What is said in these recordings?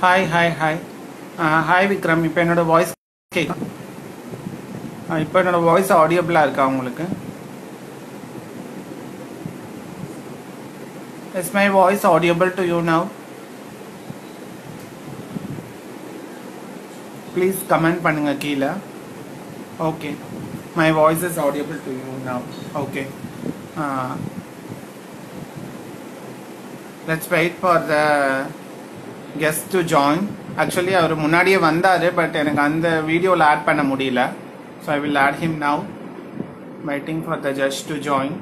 Hi hi hi hi Vikram இப்போ என்னோட voice கேட்கும் இப்போ என்னோட வாய்ஸ் ஆடியபிளாக இருக்கா உங்களுக்கு is my voice audible to you now please comment பண்ணுங்க கீழே okay my voice is audible to you now okay let's wait for the guest to join actually அவர் முன்னாடியே வந்தார் பட் எனக்கு அந்த வீடியோவில் ஆட் பண்ண முடியல so I will add him now waiting for the judge to join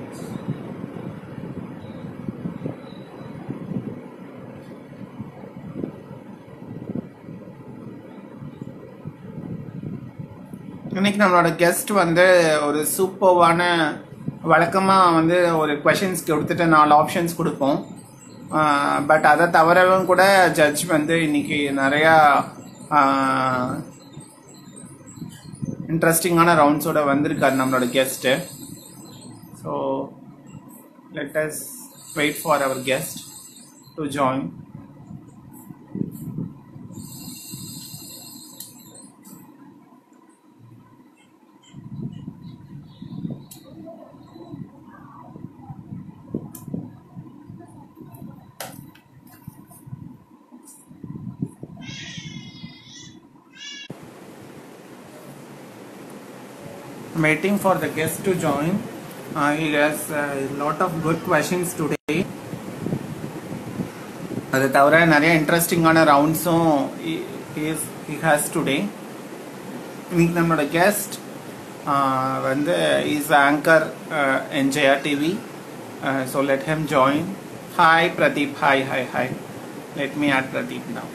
இன்னைக்கு நம்மளோட கெஸ்ட் வந்து ஒரு சூப்பர்வான வழக்கமாக வந்து ஒரு கொஷின்ஸ் கொடுத்துட்டு நாலு ஆப்ஷன்ஸ் கொடுப்போம் பட் அதை தவிரவும் கூட ஜட்ஜ் வந்து இன்னைக்கு நிறையா இன்ட்ரெஸ்டிங்கான ரவுண்ட்ஸோட வந்திருக்காரு நம்மளோட guest so let us wait for our guest to join I'm waiting for the guest to join. Uh, he has a lot of good questions today. அது தவிர நிறைய இன்ட்ரெஸ்டிங்கான ரவுண்ட்ஸும் ஹி ஹாஸ் டுடே இன்னைக்கு நம்மளோட கெஸ்ட் வந்து is anchor in Jaya TV so let him join hi Pradeep hi hi hi let me add Pradeep now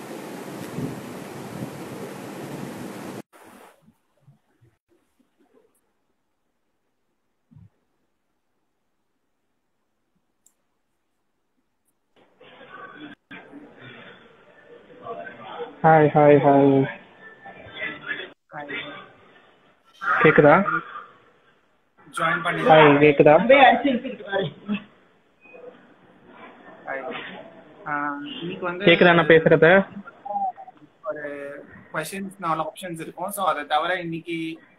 hi hi hi கேக்குதா join பண்ணி hi கேக்குதா இன்னைக்கு வந்து கேக்குதா நான் பேசுறது ஒரு கொஷின்ஸ் நாலு ஆப்ஷன்ஸ் இருக்கும் ஸோ அதை தவிர இன்னைக்கு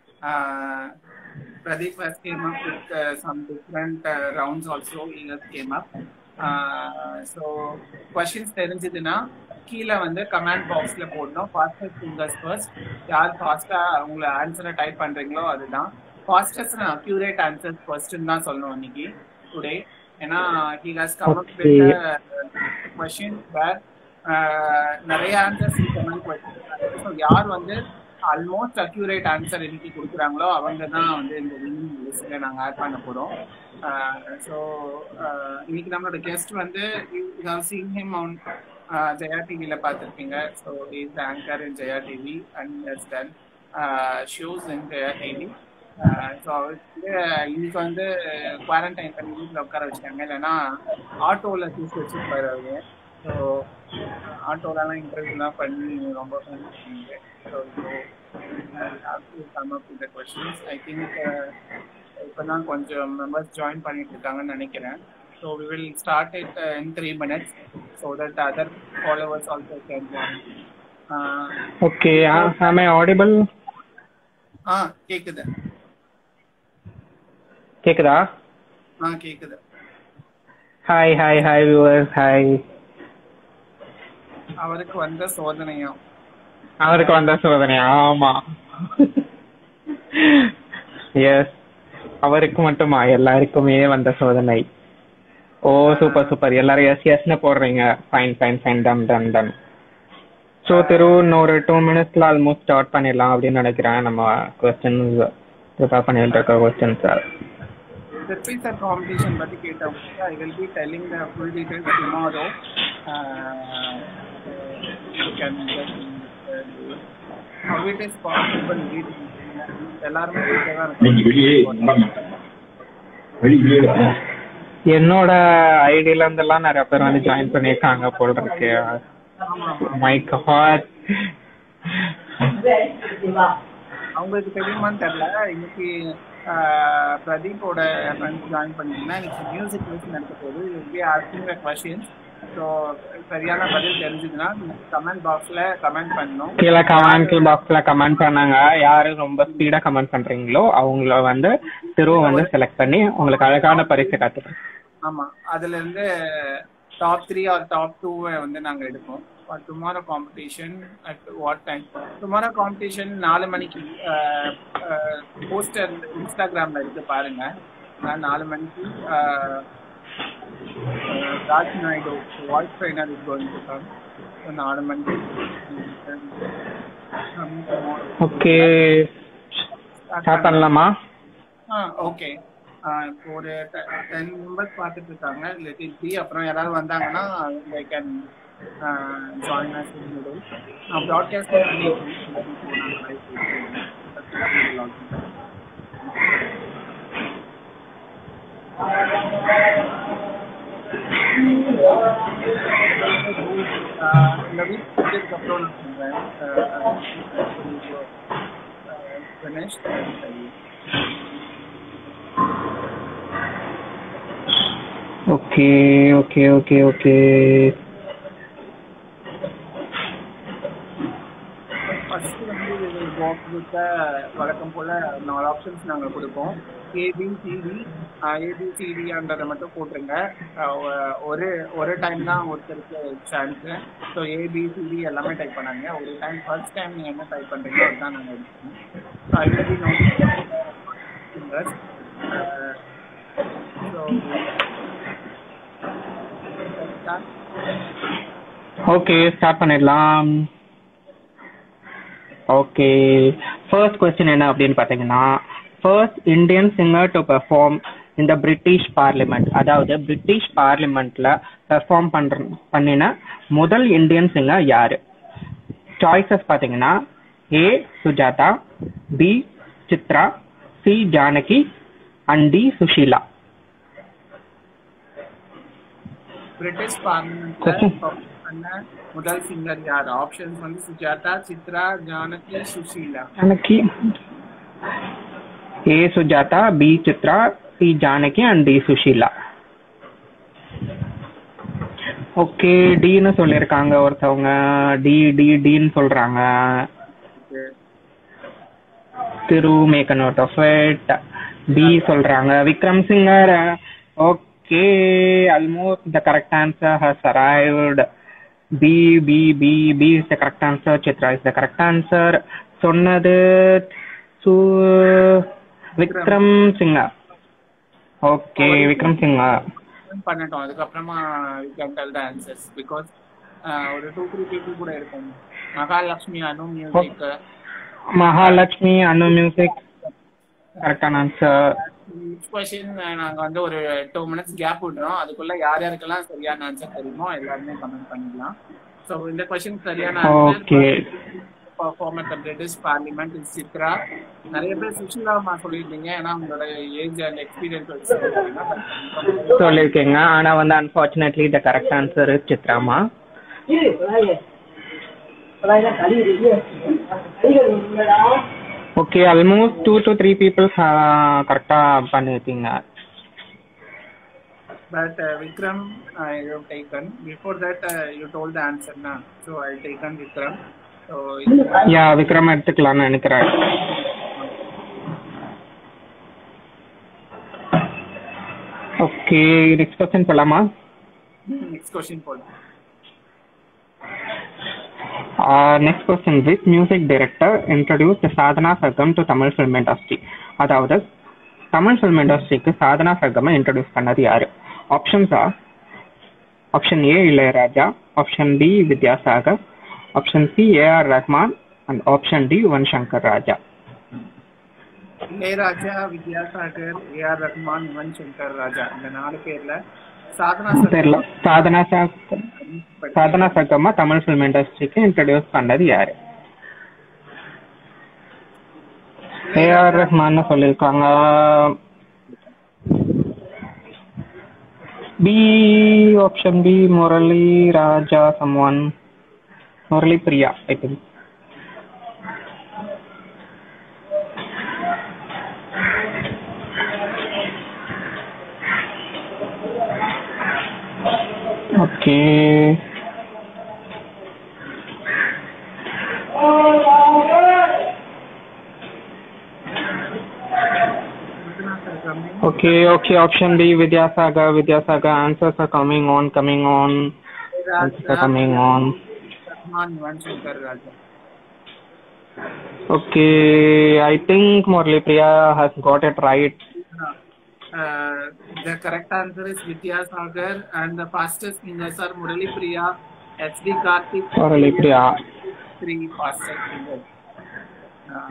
Pradeep has came up with some different rounds also has came up so questions தெரிஞ்சதுன்னா கீழே வந்து கமெண்ட் பாக்ஸில் போடணும் ஃபாஸ்டஸ்ட் ஃபிங்கர்ஸ் ஃபர்ஸ்ட் யார் ஃபாஸ்ட்டாக உங்களை ஆன்சரை டைப் பண்ணுறீங்களோ அதுதான் ஃபாஸ்டஸ்ட் அக்யூரேட் ஆன்சர்ஸ் ஃபர்ஸ்ட்னு தான் சொல்லணும் இன்னைக்கு டுடே ஏன்னா he has come up with question where நிறைய ஆன்சர்ஸ் ஸோ யார் வந்து ஆல்மோஸ்ட் அக்யூரேட் ஆன்சர் இன்னைக்கு கொடுக்குறாங்களோ அவங்க தான் வந்து இந்த வின்னிங் லிஸ்ட்டில் நாங்கள் ஆட் பண்ண போகிறோம் ஸோ இன்னைக்கு நம்மளோட கெஸ்ட் வந்து சீன் ஹிம் ஆன் ஜெயா டிவியில் பார்த்துருப்பீங்க so is anchor in Jaya TV and has done shows in Jaya TV so அவருக்கு இன்னைக்கு வந்து குவாரண்டைன் பண்ணி வீட்டில் உட்கார வச்சுட்டாங்க இல்லைன்னா ஆட்டோவில் தூக்கி வச்சுருப்பாரு அவரு ஸோ ஆட்டோலலாம் இன்டர்வியூலாம் பண்ணி ரொம்ப பண்ணிருக்கீங்க so come up with questions I think இப்போ தான் கொஞ்சம் மெம்பர்ஸ் ஜாயின் பண்ணிட்டு இருக்காங்கன்னு நினைக்கிறேன் so we will start it in three minutes so that other followers also can join okay am I audible ஆ கேக்குது கேக்குதா ஆ கேக்குது hi hi hi viewers hi அவருக்கு வந்த சோதனையும் அவருக்கு வந்த சோதனை ஆமா எஸ் அவருக்கு மட்டுமா எல்லாருக்குமே வந்த சோதனை ஓ சூப்பர் சூப்பர் எல்லாரும் எஸ் எஸ்னு போடுறீங்க fine fine fine done done done so திரு இன்னொரு டூ மினிட்ஸ்ல ஆல்மோஸ்ட் ஸ்டார்ட் பண்ணிடலாம் அப்படின்னு நினைக்கிறேன் நம்ம கொஸ்டின்ஸ் ப்ரிப்பேர் பண்ணிட்டு இருக்க கொஸ்டின்ஸ் The pizza competition பத்தி கேட்டோம் I will be telling the full details tomorrow. Uh, you can just uh, do it. How it is possible with எல்லாருமே வீட்டில் தான் நீங்க வெளியே இருக்காங்க. வெளியே என்னோட ஐடியில இருந்தெல்லாம் நிறைய பேர் வந்து ஜாயின் பண்ணியிருக்காங்க போல இருக்கு ஆமா, ஆமா. மை காட் அவங்களுக்கு தெரியுமான்னு தெரியல இன்னைக்கு ஆஹ், பிரதீப்போட ஃப்ரெண்ட்ஸ் ஜாயின் பண்ணிங்கன்னா இன்னைக்கு மியூசிக் மியூசிக் நடக்க போது we asking the questions so சரியான பதில் தெரிஞ்சதுன்னா கமெண்ட் பாக்ஸ்ல கமெண்ட் பண்ணணும் கீழே கமெண்ட் பாக்ஸ்ல கமெண்ட் பண்ணாங்க யாரு ரொம்ப ஸ்பீடா கமெண்ட் பண்றீங்களோ அவங்கள வந்து திரும்ப வந்து செலக்ட் பண்ணி உங்களுக்கு அழகான பரிசு காத்துக்கிறேன் ஆமா அதுல இருந்து top three or top two வந்து நாங்க எடுப்போம் tomorrow competition at what time tomorrow competition நாலு மணிக்கு போஸ்டர் இன்ஸ்டாகிராம்ல இருக்கு பாருங்க அஹ் நாலு மணிக்கு அஹ், அஹ், Raj Naidu voice trainer is going to come நாலு மணிக்கு ஓகே ஸ்டார்ட் பண்ணலாமா ஆ ஓகே இப்போ ஒரு டென் மெம்பர்ஸ் பார்த்துட்டு இருக்காங்க லெட் இட் பி அப்புறம் யாராவது வந்தாங்கன்னா they can join us in middle நான் ப்ராட்காஸ்ட் இந்த வீக் முடிஞ்சதுக்கு அப்புறம் நான் சொல்றேன் Ganesh okay okay okay okay first வந்து பாக்ஸுக்கு வழக்கம் போல நாலு ஆப்ஷன்ஸ் நாங்கள் கொடுப்போம் ஏபிசிடி ஏபிசிடின்றதை மட்டும் போட்டுருங்க அஹ் ஒ- ஒரு ஒரு டைம் தான் ஒருத்தருக்கு சான்ஸு ஸோ ஏபிசிடி எல்லாமே டைப் பண்ணாங்க ஒரு டைம் ஃபர்ஸ்ட் டைம் நீங்கள் என்ன டைப் பண்ணுறீங்களோ அதுதான் நாங்கள் எடுப்போம் so ID note so okay start பண்ணிடலாம் ஓகே ஃபர்ஸ்ட் கொஸ்டின் என்ன அப்படின்னு பார்த்தீங்கன்னா first Indian singer to perform இந்த பிரிட்டிஷ் பார்லிமெண்ட் அதாவது பிரிட்டிஷ் பார்லிமெண்ட்ல பெர்ஃபார்ம் பண்ற பண்ணின முதல் இந்தியன் சிங்கர் யாரு சாய்ஸஸ் பார்த்தீங்கன்னா A Sujatha B Chithra C Janaki and D Susheela British பார்லிமெண்ட்ல Question. பண்ண முதல் சிங்கர் யார் ஆப்ஷன்ஸ் வந்து Sujatha Chithra Janaki Susheela Janaki A Sujatha B Chithra C Janaki and D Susheela okay டின்னு சொல்லியிருக்காங்க ஒருத்தவங்க டி டி டின்னு சொல்றாங்க திரு make a note of it B சொல்றாங்க Vikram singer okay almost the correct answer has arrived B B B B is the correct answer Chithra is the correct answer சொன்னது சு Vikram singer okay Vikram singer பண்ணட்டும் அதுக்கப்புறமா you can tell the answers because ஒரு two three people கூட இருக்கும் Mahalakshmi Anu music Mahalakshmi Anu music கரெக்டான answer question நாங்க வந்து ஒரு டூ மினிட்ஸ் கேப் விடுறோம் அதுக்குள்ள யார் யாருக்கெல்லாம் சரியான ஆன்சர் தெரியுமோ எல்லாருமே கமெண்ட் பண்ணிக்கலாம் ஸோ இந்த கொஸ்டின் சரியான Okay. Perform at British parliament is Chithra நிறைய பேர் சுஷிலாமா சொல்லியிருந்தீங்க ஏன்னா உங்களோட ஏஜ் அண்ட் எக்ஸ்பீரியன்ஸ் வச்சு சொல்லியிருக்கீங்க. But சொல்லியிருக்கீங்க ஆனா வந்து unfortunately the correct answer is சித்ராமா okay almost two to three peoples கரெக்டா பண்ணியிருக்கீங்க But uh, Vikram, I have taken. Before that, uh, you told the answer, na. So I taken Vikram. So யா விக்ரம் எடுத்துக்கலாம்னு நினைக்கிறேன் okay next question போலாமா next question for next question with music director introduce Sadhana Sargam to Tamil film industry அதாவது Tamil film இண்டஸ்ட்ரிக்கு சாதனா சர்க்கமை introduce பண்ணது யாரு options are option A Ilaiyaraaja option B Vidyasagar option C A R Rahman and option D Yuvan Shankar Raja Ilaiyaraaja Vidyasagar A R Rahman Yuvan Shankar Raja இந்த நாலு பேர்ல சாதனா தெரியல சாதனா சர்க்கம் சாதனா சர்க்கமா தமிழ் ஃபிலிம் இண்டஸ்ட்ரிக்கு இன்ட்ரடியூஸ் பண்ணது யாரு ஏஆர் ரஹ்மான் சொல்லியிருக்காங்க B option B Murali Raja someone Murali Priya I think okay okay Okay, okay. Option B, Vidyasagar, Vidyasagar. Answers are coming on, coming on. Answers are coming on. Rahman Yuvan Shankar Raja. Okay, I think Murali Priya has got it right. Uh, the correct answer is Vidyasagar and the fastest singers are Murali Priya, SD Karthik, Murali Priya. three fastest singers. Uh,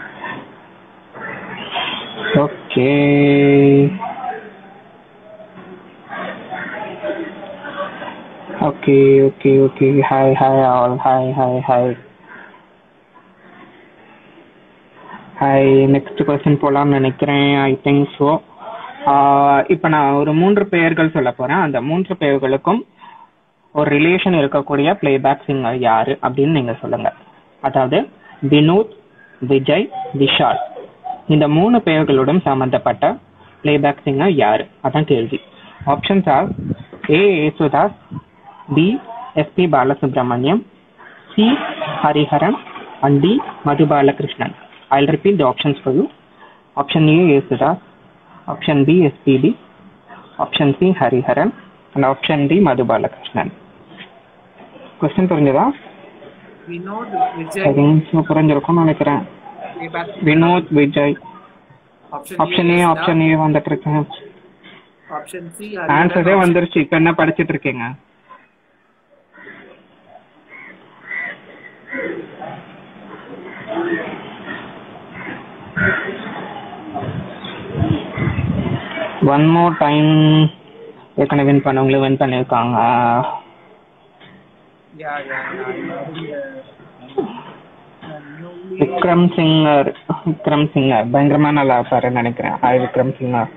Okay. Okay, okay, okay. Hi, hi, all. Hi, hi, hi. Hi next question போலாம்னு நினைக்கிறேன் I think so இப்போ நான் ஒரு மூன்று பெயர்கள் சொல்ல போறேன் அந்த மூன்று பெயர்களுக்கும் ஒரு ரிலேஷன் இருக்கக்கூடிய பிளேபேக் சிங்கர் யாரு அப்படின்னு நீங்க சொல்லுங்க அதாவது வினோத் விஜய் விஷால் இந்த மூணு பெயர்களுடன் சம்பந்தப்பட்ட பிளேபேக் சிங்கர் யாரு அதான் கேள்வி options are A Yesudas B S P Balasubrahmanyam C Hariharan and D Madhubalakrishnan I'll repeat the options for you. Option A Yesudas, option B SPB, option C Hariharan, and option D Madhubalakrishnan. Question புரிஞ்சதா Vinod ஐ Vijay. திங்க் புரிஞ்சிருக்கும்னு நினைக்கிறேன் playback. Vinod Vijay Option option A is option A வந்துட்டு இருக்கேன் Option C. ஆன்சரே வந்துருச்சு இப்ப என்ன படிச்சிட்டு இருக்கீங்க ஒன் மோர் டைம் ஏற்கனவே வின் பண்ணவங்களும் வின் பண்ணியிருக்காங்க Yeah, yeah, yeah. Uh, newly Vikram singer Vikram singer பயங்கரமா நல்லா இருப்பாருன்னு நினைக்கிறேன் hi Vikram singer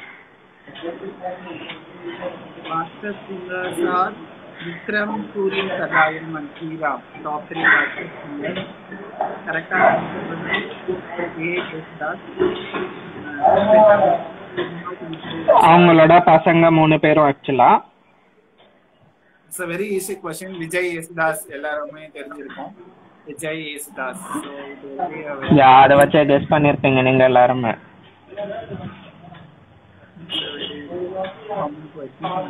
master singers are Vikram, Puri, Sadayan, and Sriram. Top three master singers. Correct answer is A. Yesudas. அவங்களோட பசங்க மூணு பேரும் ஆக்சுவலா it's a very easy question Vijay Yesudas எல்லாருமே தெரிஞ்சிருக்கும் விஜய் யேசுதாஸ் ஸோ இது வந்து a very- யா அதை வச்சு கெஸ் பண்ணிருப்பீங்க நீங்க எல்லாருமே common question.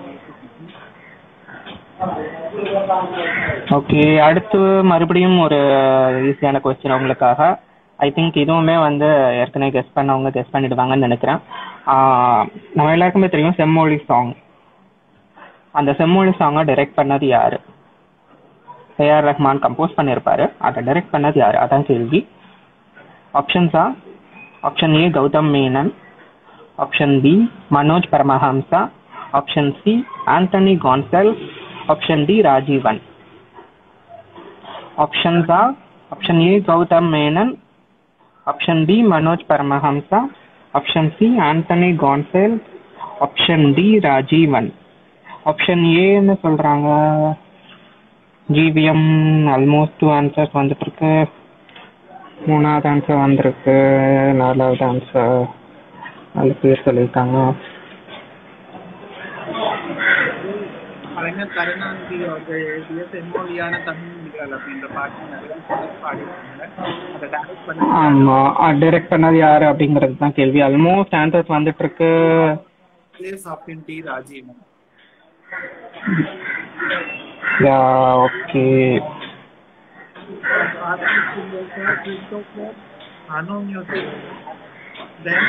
ஓகே அடுத்து மறுபடியும் ஒரு ஈஸியான கொஸ்டின் உங்களுக்காக ஐ திங்க் இதுவுமே வந்து ஏற்கனவே கெஸ் பண்ணவங்க கெஸ் பண்ணிடுவாங்கன்னு நினைக்கிறேன் ஆஹ் நம்ம எல்லாருக்குமே தெரியும் செம்மொழி சாங் அந்த செம்மொழி சாங்கை டைரக்ட் பண்ணது யாரு ஏஆர் ரஹ்மான் கம்போஸ் பண்ணியிருப்பாரு அதை டைரக்ட் பண்ணது யாரு அதான் கேள்வி ஆப்ஷன்ஸா option A Gautham Menon option B Manoj Paramahamsa option C Antony கான்சல் option D Rajeevan options are option A Gautham Menon option B Manoj Paramahamsa option C Antony கான்சல் ஆப்ஷன் டி ராஜீவன் ஆப்ஷன் ஏன்னு சொல்றாங்க ஜிவிஎம் ஆல்மோஸ்ட் டூ ஆன்சர்ஸ் வந்துட்டு இருக்கு மூணாவது ஆன்சர் வந்திருக்கு நாலாவது ஆன்சர் நாலு பேர் சொல்லியிருக்காங்க கலைஞர் கருணாநிதி அவர்கள் எழுதிய செம்மொழியான தமிழ் மொழிகள் அப்படின்ற பாட்டு நிறைய பேர் பாடியிருக்காங்க அதை டைரக்ட் பண்ண ஆமா டைரக்ட் பண்ணது யாரு அப்படிங்கிறது தான் கேள்வி ஆல்மோஸ்ட் ஆன்சர்ஸ் வந்துட்டு இருக்கு place option D Rajeevan yeah okay Christopher, Anu Music, then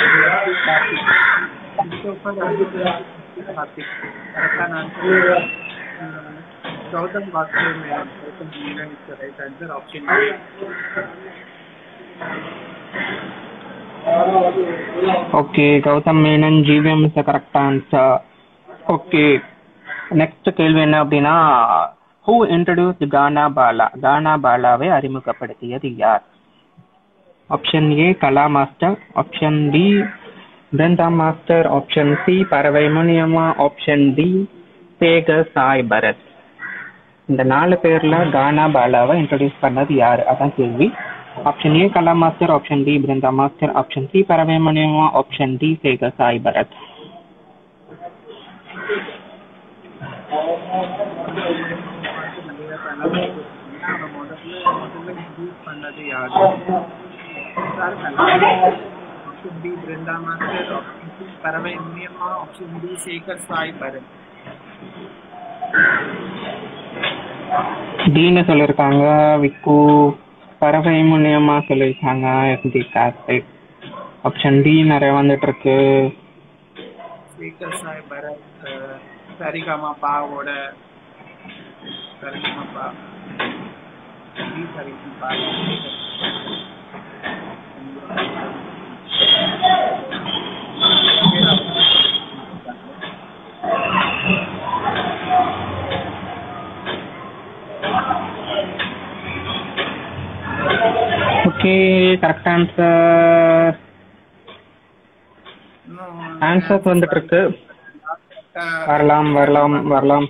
Christopher, Anu Music, Karthik. Correct answer. Uh, Gautam Bhaskar, Gautam Menon is the right answer. Option A. Okay Gautham Menon GVM is correct answer okay next கேள்வி என்ன அப்படின்னா who introduce Gana Bala Gana பாலாவை அறிமுகப்படுத்தியது யார் option A Kala master option B Brinda master option C Paravai Muniyamma option D Sekar Sai Bharath இந்த நாலு பேர்ல கானா பாலாவை introduce பண்ணது யாரு அதான் கேள்வி option A Kala master option D Brinda master option C Paravai Muniyamma option D Sekar Sai Bharath பார்த்து நிறைய கலாம் அவன் முதல்ல முதல்ல இன்ட்ரடியூஸ் பண்ணது யாரு சார் கலாம் option B Brinda master option C Paravai Muniyamma option D Sekar Sai Bharath டீன்னு சொல்லியிருக்காங்க விக்கு பறவை முன்னியமா சொல்லியிருக்காங்க எஸ்டி கார்த்திக் ஆப்ஷன் டி நிறைய வந்துட்டு இருக்கு சேகர் சாய் பரத் அஹ், சரிகமா பாவோட சரிகமா பா டி Sarigamapa okay correct answer இன்னும் ஆன்சர்ஸ் வந்துட்டு இருக்கு அஹ், வரலாம் வரலாம் வரலாம்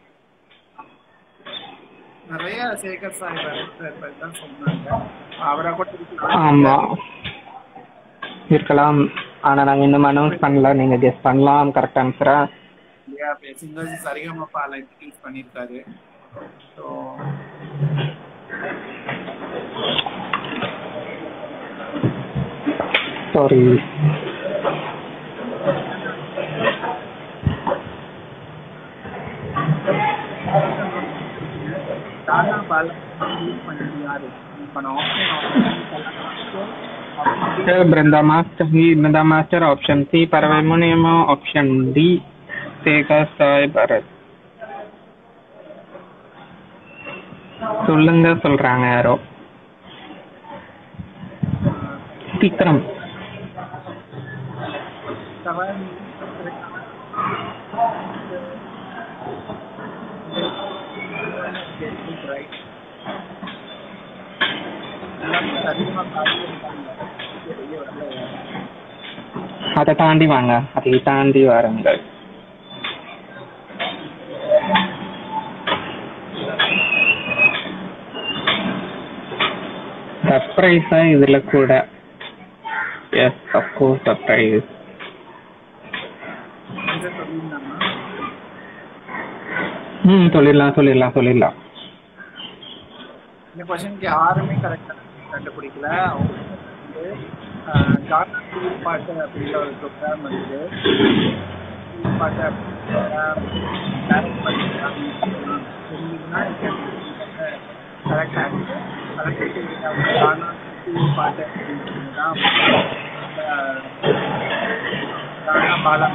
நிறைய சேகர் சாய் பரத் பத்தி தான் சொன்னாங்க அவரை கூட இருக்கலாம். ஆமா இருக்கலாம் ஆனா நாங்க இன்னும் அனௌன்ஸ் பண்ணல நீங்க கெஸ் பண்ணலாம் கரெக்ட் ஆன்சரா இல்லையா சிங்கர்ஸ் சரிகமப்பால இன்ட்ரடியூஸ் பண்ணியிருக்காரு ஸோ சாரி டாடா பால் யூஸ் பண்ணது யாரு இப்போ நான் option Brinda master C Brinda master option C Paravai Muniyamma option D Sekar Sai Bharath சொல்லுங்க சொல்றாங்க யாரோ விக்ரம் செவன் ரைட் எல்லாமே சரிகமா பார்த்துருக்காங்க வெளியே வரல அதை தாண்டி வாங்க அதை தாண்டி வாருங்க சர்ப்ரைஸா இதுல கூட எஸ் அப்கோர்ஸ் சர்ப்ரைஸ் இதை சொல்லியிருந்தாங்க ம் சொல்லிடலாம் சொல்லிடலாம் சொல்லிடலாம் இந்த கொஸ்டினுக்கு யாருமே கரெக்டாக கண்டுபிடிக்கல அவங்க வந்து டாக்டர் ஸ்கூல் பாட்டு அப்படிங்கிற ஒரு ப்ரோக்ராம் வந்து ஸ்கூல் பாட்டு அப்படிங்கிற டைரக்ட் பண்ணிருக்காங்க தெரிஞ்சதுன்னா கரெக்ட் ஆகுது அதை கேட்டு கானா ஸ்கூல் பாட்டு அப்படிங்கிறது தான் கானா பாலா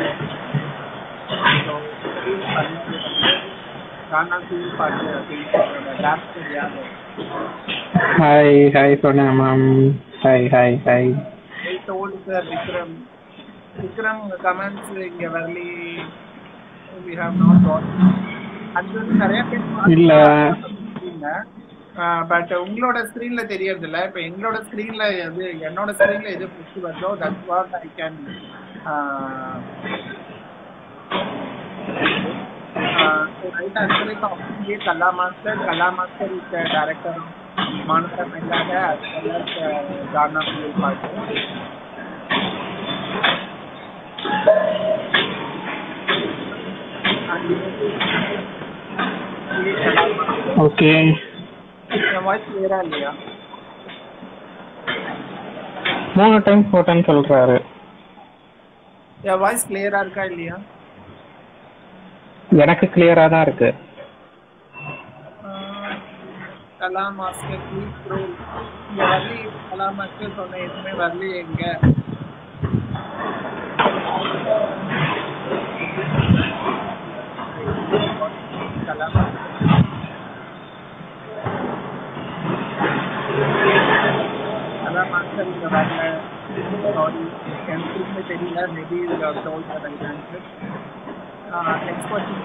ஸோ ஸ்கூல் பண்ணது வந்து கானா ஸ்கூல் பாட்டு அப்படிங்கிற டான்ஸர் யாரு ஹாய் ஹாய் சொன்னா ma'am hi hi hi I told sir Vikram. Vikram comments இங்க வரலி we have not got. அது வந்து நிறைய பேர் இல்ல. பட் உங்களோட ஸ்கிரீன்ல தெரியறது இல்ல இப்ப எங்களோட ஸ்கிரீன்ல எது என்னோட ஸ்கிரீன்ல எது புடிச்சு வருதோ that's what I can right answer is option A Kala master Kala master is director Manasa மெல்லாக as well as uh, Ghana Fuel Party. And ये कला मास्टर ஓகே என் வாய்ஸ் கிளியரா இல்லையா மூணு டைம் போட்டேன்னு சொல்றாரு என் வாய்ஸ் கிளியரா இருக்கா இல்லையா எனக்கு கிளியரா தான் இருக்கு ah Kala master please bro இங்க வரலி கலா மாஸ்டர் சொன்ன எதுவுமே வரலையே எங்க கலா மாஸ்டர் கலா மாஸ்டர் இங்க வரல சாரி எனக்கு தெரியல maybe tell right answer next question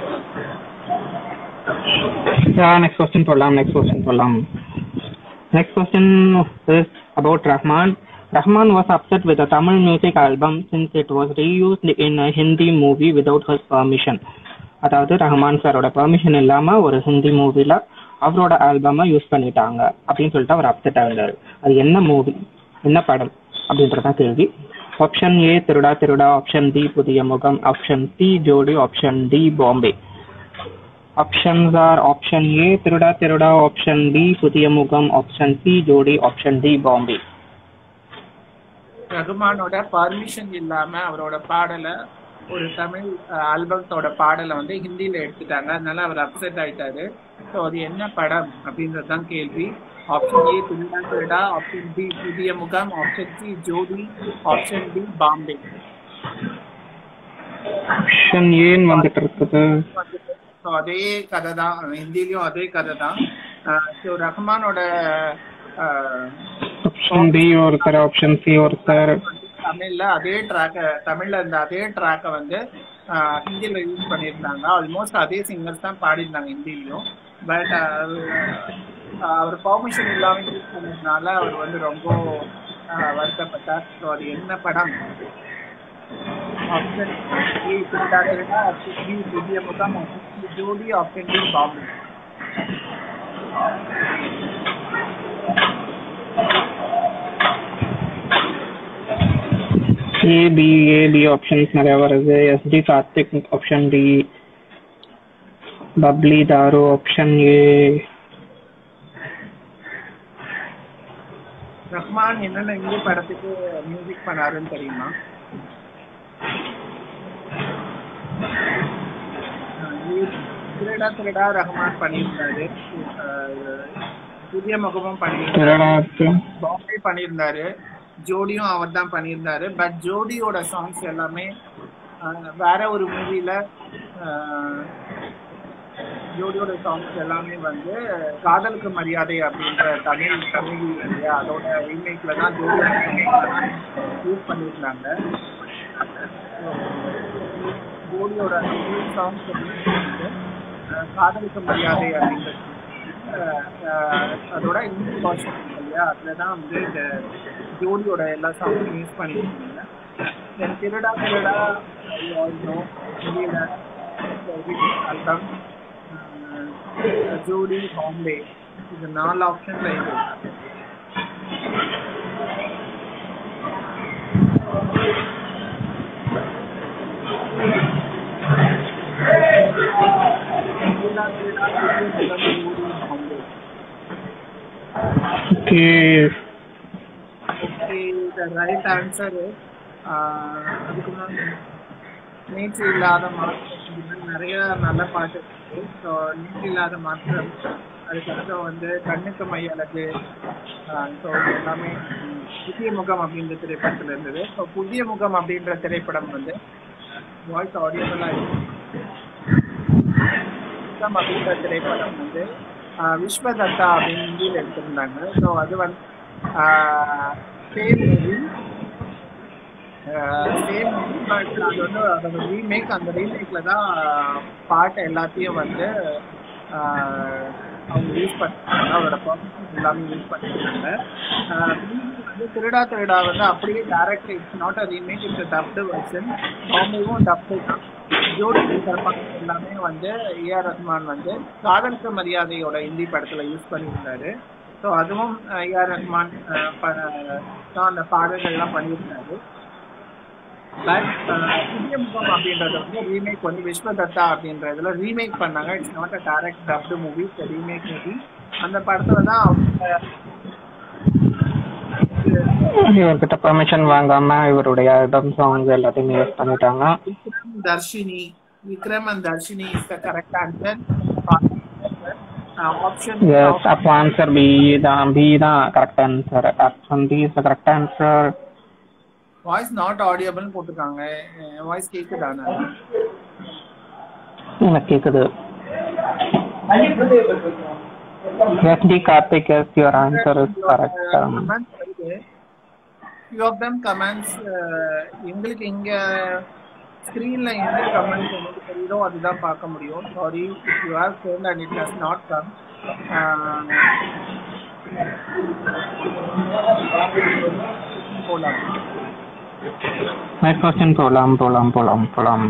Yeah, next question போடலாம் next question போடலாம் next question is about Rahman Rahman was upset with the Tamil music album since it was reused in a Hindi movie without his permission அதாவது ரஹ்மான் சாரோட permission இல்லாம ஒரு ஹிந்தி மூவில அவரோட ஆல்பமை use பண்ணிட்டாங்க அப்படின்னு சொல்லிட்டு அவர் அப்செட் ஆகிறாரு அது என்ன மூவி என்ன படம் அப்படின்றதான் கேள்வி option A Thiruda Thiruda option B Pudhiya Mugam option C Jodi option D Bombay options are option A Thiruda Thiruda option B Pudhiya Mugam option C Jodi option D Bombay ரகுமானோட பர்மிஷன் இல்லாம அவரோட பாடலை ஒரு தமிழ் ஆல்பத்தோட பாடலை வந்து ஹிந்தியில எடுத்துட்டாங்க அதனால அவர் அப்செட் ஆயிட்டாரு ஸோ அது என்ன படம் அப்படின்றது தான் கேள்வி option A Thiruda Thiruda option B Pudhiya Mugam option C Jodi option D Bombay option ஏன்னு வந்துட்டு இருக்குது ஸோ அதே கதை தான் ஹிந்திலையும் அதே கதை தான் ஸோ ரஹ்மானோட ஆஹ், ஆப்ஷன் பி ஒருத்தர் ஆப்ஷன் சி ஒருத்தர் தமிழ்ல அதே ட்ராக்க தமிழ்ல இருந்த அதே ட்ராக்கை வந்து ஆஹ், ஹிந்தில யூஸ் பண்ணியிருந்தாங்க ஆல்மோஸ்ட் அதே சிங்கர்ஸ் தான் பாடியிருந்தாங்க ஹிந்திலையும் பட் அவர் பர்மிஷன் இல்லாம யூஸ் பண்ணதுனால அவர் வந்து ரொம்ப ஆஹ், வருத்தப்பட்டார் ஸோ அது என்ன படம் option A Thiruda Thiruda option B Pudhiya Mugam option C Jodi option D Bombay A B A B options நிறைய வருது எஸ்டி கார்த்திக் ஆப்ஷன் டி பப்ளி தாரு ஆப்ஷன் ஏ ரஹ்மான் என்னென்ன இந்திய படத்துக்கு மியூசிக் பண்ணாருன்னு தெரியுமா அஹ் திருடா திருடா ரஹ்மான் பண்ணியிருந்தாரு அஹ் புதிய முகமும் பண்ணியிருந்தாரு திருடா பாம்பே பண்ணியிருந்தாரு ஜோடியும் அவர் தான் பண்ணியிருந்தாரு பட் ஜோடியோட சாங்ஸ் எல்லாமே அஹ், வேற ஒரு மூவில ஜோடியோட சாங்ஸ் எல்லாமே வந்து காதலுக்கு மரியாதை அப்படின்ற தமிழ் தமிழ் இல்லையா அதோட ரீமேக்ல தான் ஜோடியோட யூஸ் பண்ணியிருந்தாங்க ஜோடியோட சாங்ஸ் வந்து அஹ், காதலுக்கு மரியாதை அப்படின்ற அஹ், அஹ், அதோட இங்கிலீஷ் வருஷன் இல்லையா அதுல தான் வந்து இந்த ஜோடியோட எல்லா சாங்ஸும் யூஸ் பண்ணியிருக்காங்க தென் திருடா திருடா நோ ஆல்பம் ஜோடி பாம்பே இது நாலு ஆப்ஷன்ல இருக்கு திருடா திருடா Pudhiya Mugam Jodi Bombay okay Okay, the right answer is ah அதுக்கு முன்னாடி நீச்சு இல்லாத மாற்றம் நிறைய நல்ல பாட்டு இருக்கு ஸோ நீச்சு இல்லாத மாற்றம் அதுக்கப்புறம் வந்து கண்ணுக்கு மை அழகு ஸோ எல்லாமே உம், புதிய முகம் அப்படின்ற திரைப்படத்துல இருந்தது ஸோ புதிய முகம் அப்படின்ற திரைப்படம் வந்து வாய்ஸ் ஆடியோபலா இருக்கு முகம் அப்படின்ற திரைப்படம் வந்து ஆஹ் விஸ்வதத்தா அப்படின்னு ஹிந்தியில் எடுத்திருந்தாங்க ஸோ அது வந்து same movie same movie but அது வந்து அதோட ரீமேக் அந்த ரீமேக்ல தான் பாட்டு எல்லாத்தையும் வந்து ஆஹ் அவங்க யூஸ் பண்ணிருக்காங்க அவரோட பர்ஃபார்மன்ஸ் எல்லாமே யூஸ் பண்ணிருக்காங்க remake வந்து திருடா திருடா வந்து அப்படியே direct it's not a remake it's dubbed version பாம்பேவும் டப்டு தான் ஜோடி பர்ஃபார்மன்ஸ் எல்லாமே வந்து ஏஆர் ரஹ்மான் வந்து காதலுக்கு மரியாதையோட ஹிந்தி படத்துல யூஸ் பண்ணியிருந்தாரு ஸோ அதுவும் ஏஆர் ரஹ்மான் அஹ், ப- தான் அந்த பாடல்கள்லாம் பண்ணியிருந்தாரு பட் புதிய முகம் அப்படின்றது வந்து ரீமேக் வந்து விஸ்வதத்தா அப்படின்றதுல ரீமேக் பண்ணாங்க it's not a direct dubbed movie it's remake movie அந்த படத்துல தான் அவங்க இவர்கிட்ட பெர்மிஷன் வாங்காம இவருடைய ஆல்பம் சாங்ஸ் எல்லாத்தையுமே யூஸ் பண்ணிட்டாங்க Vikram Darshini Vikram and Darshini is the correct answer option yes அப்போ ஆன்சர் பி தான் பி தான் correct answer option B is correct answer voice not ஆடியபிள்னு போட்டிருக்காங்க வாய்ஸ் கேக்குதானே எனக்கு கேக்குது SD Karthik yes your answer is correct few of them comments எங்களுக்கு இங்க ஸ்க்ரீன்ல எந்த கமெண்ட்ஸ் எங்களுக்கு தெரியுதோ அதுதான் பார்க்க முடியும் sorry if you have sent and it has not come போலாம் நெக்ஸ்ட் கொஸ்டின் போலாம் போலாம் போலாம் போலாம்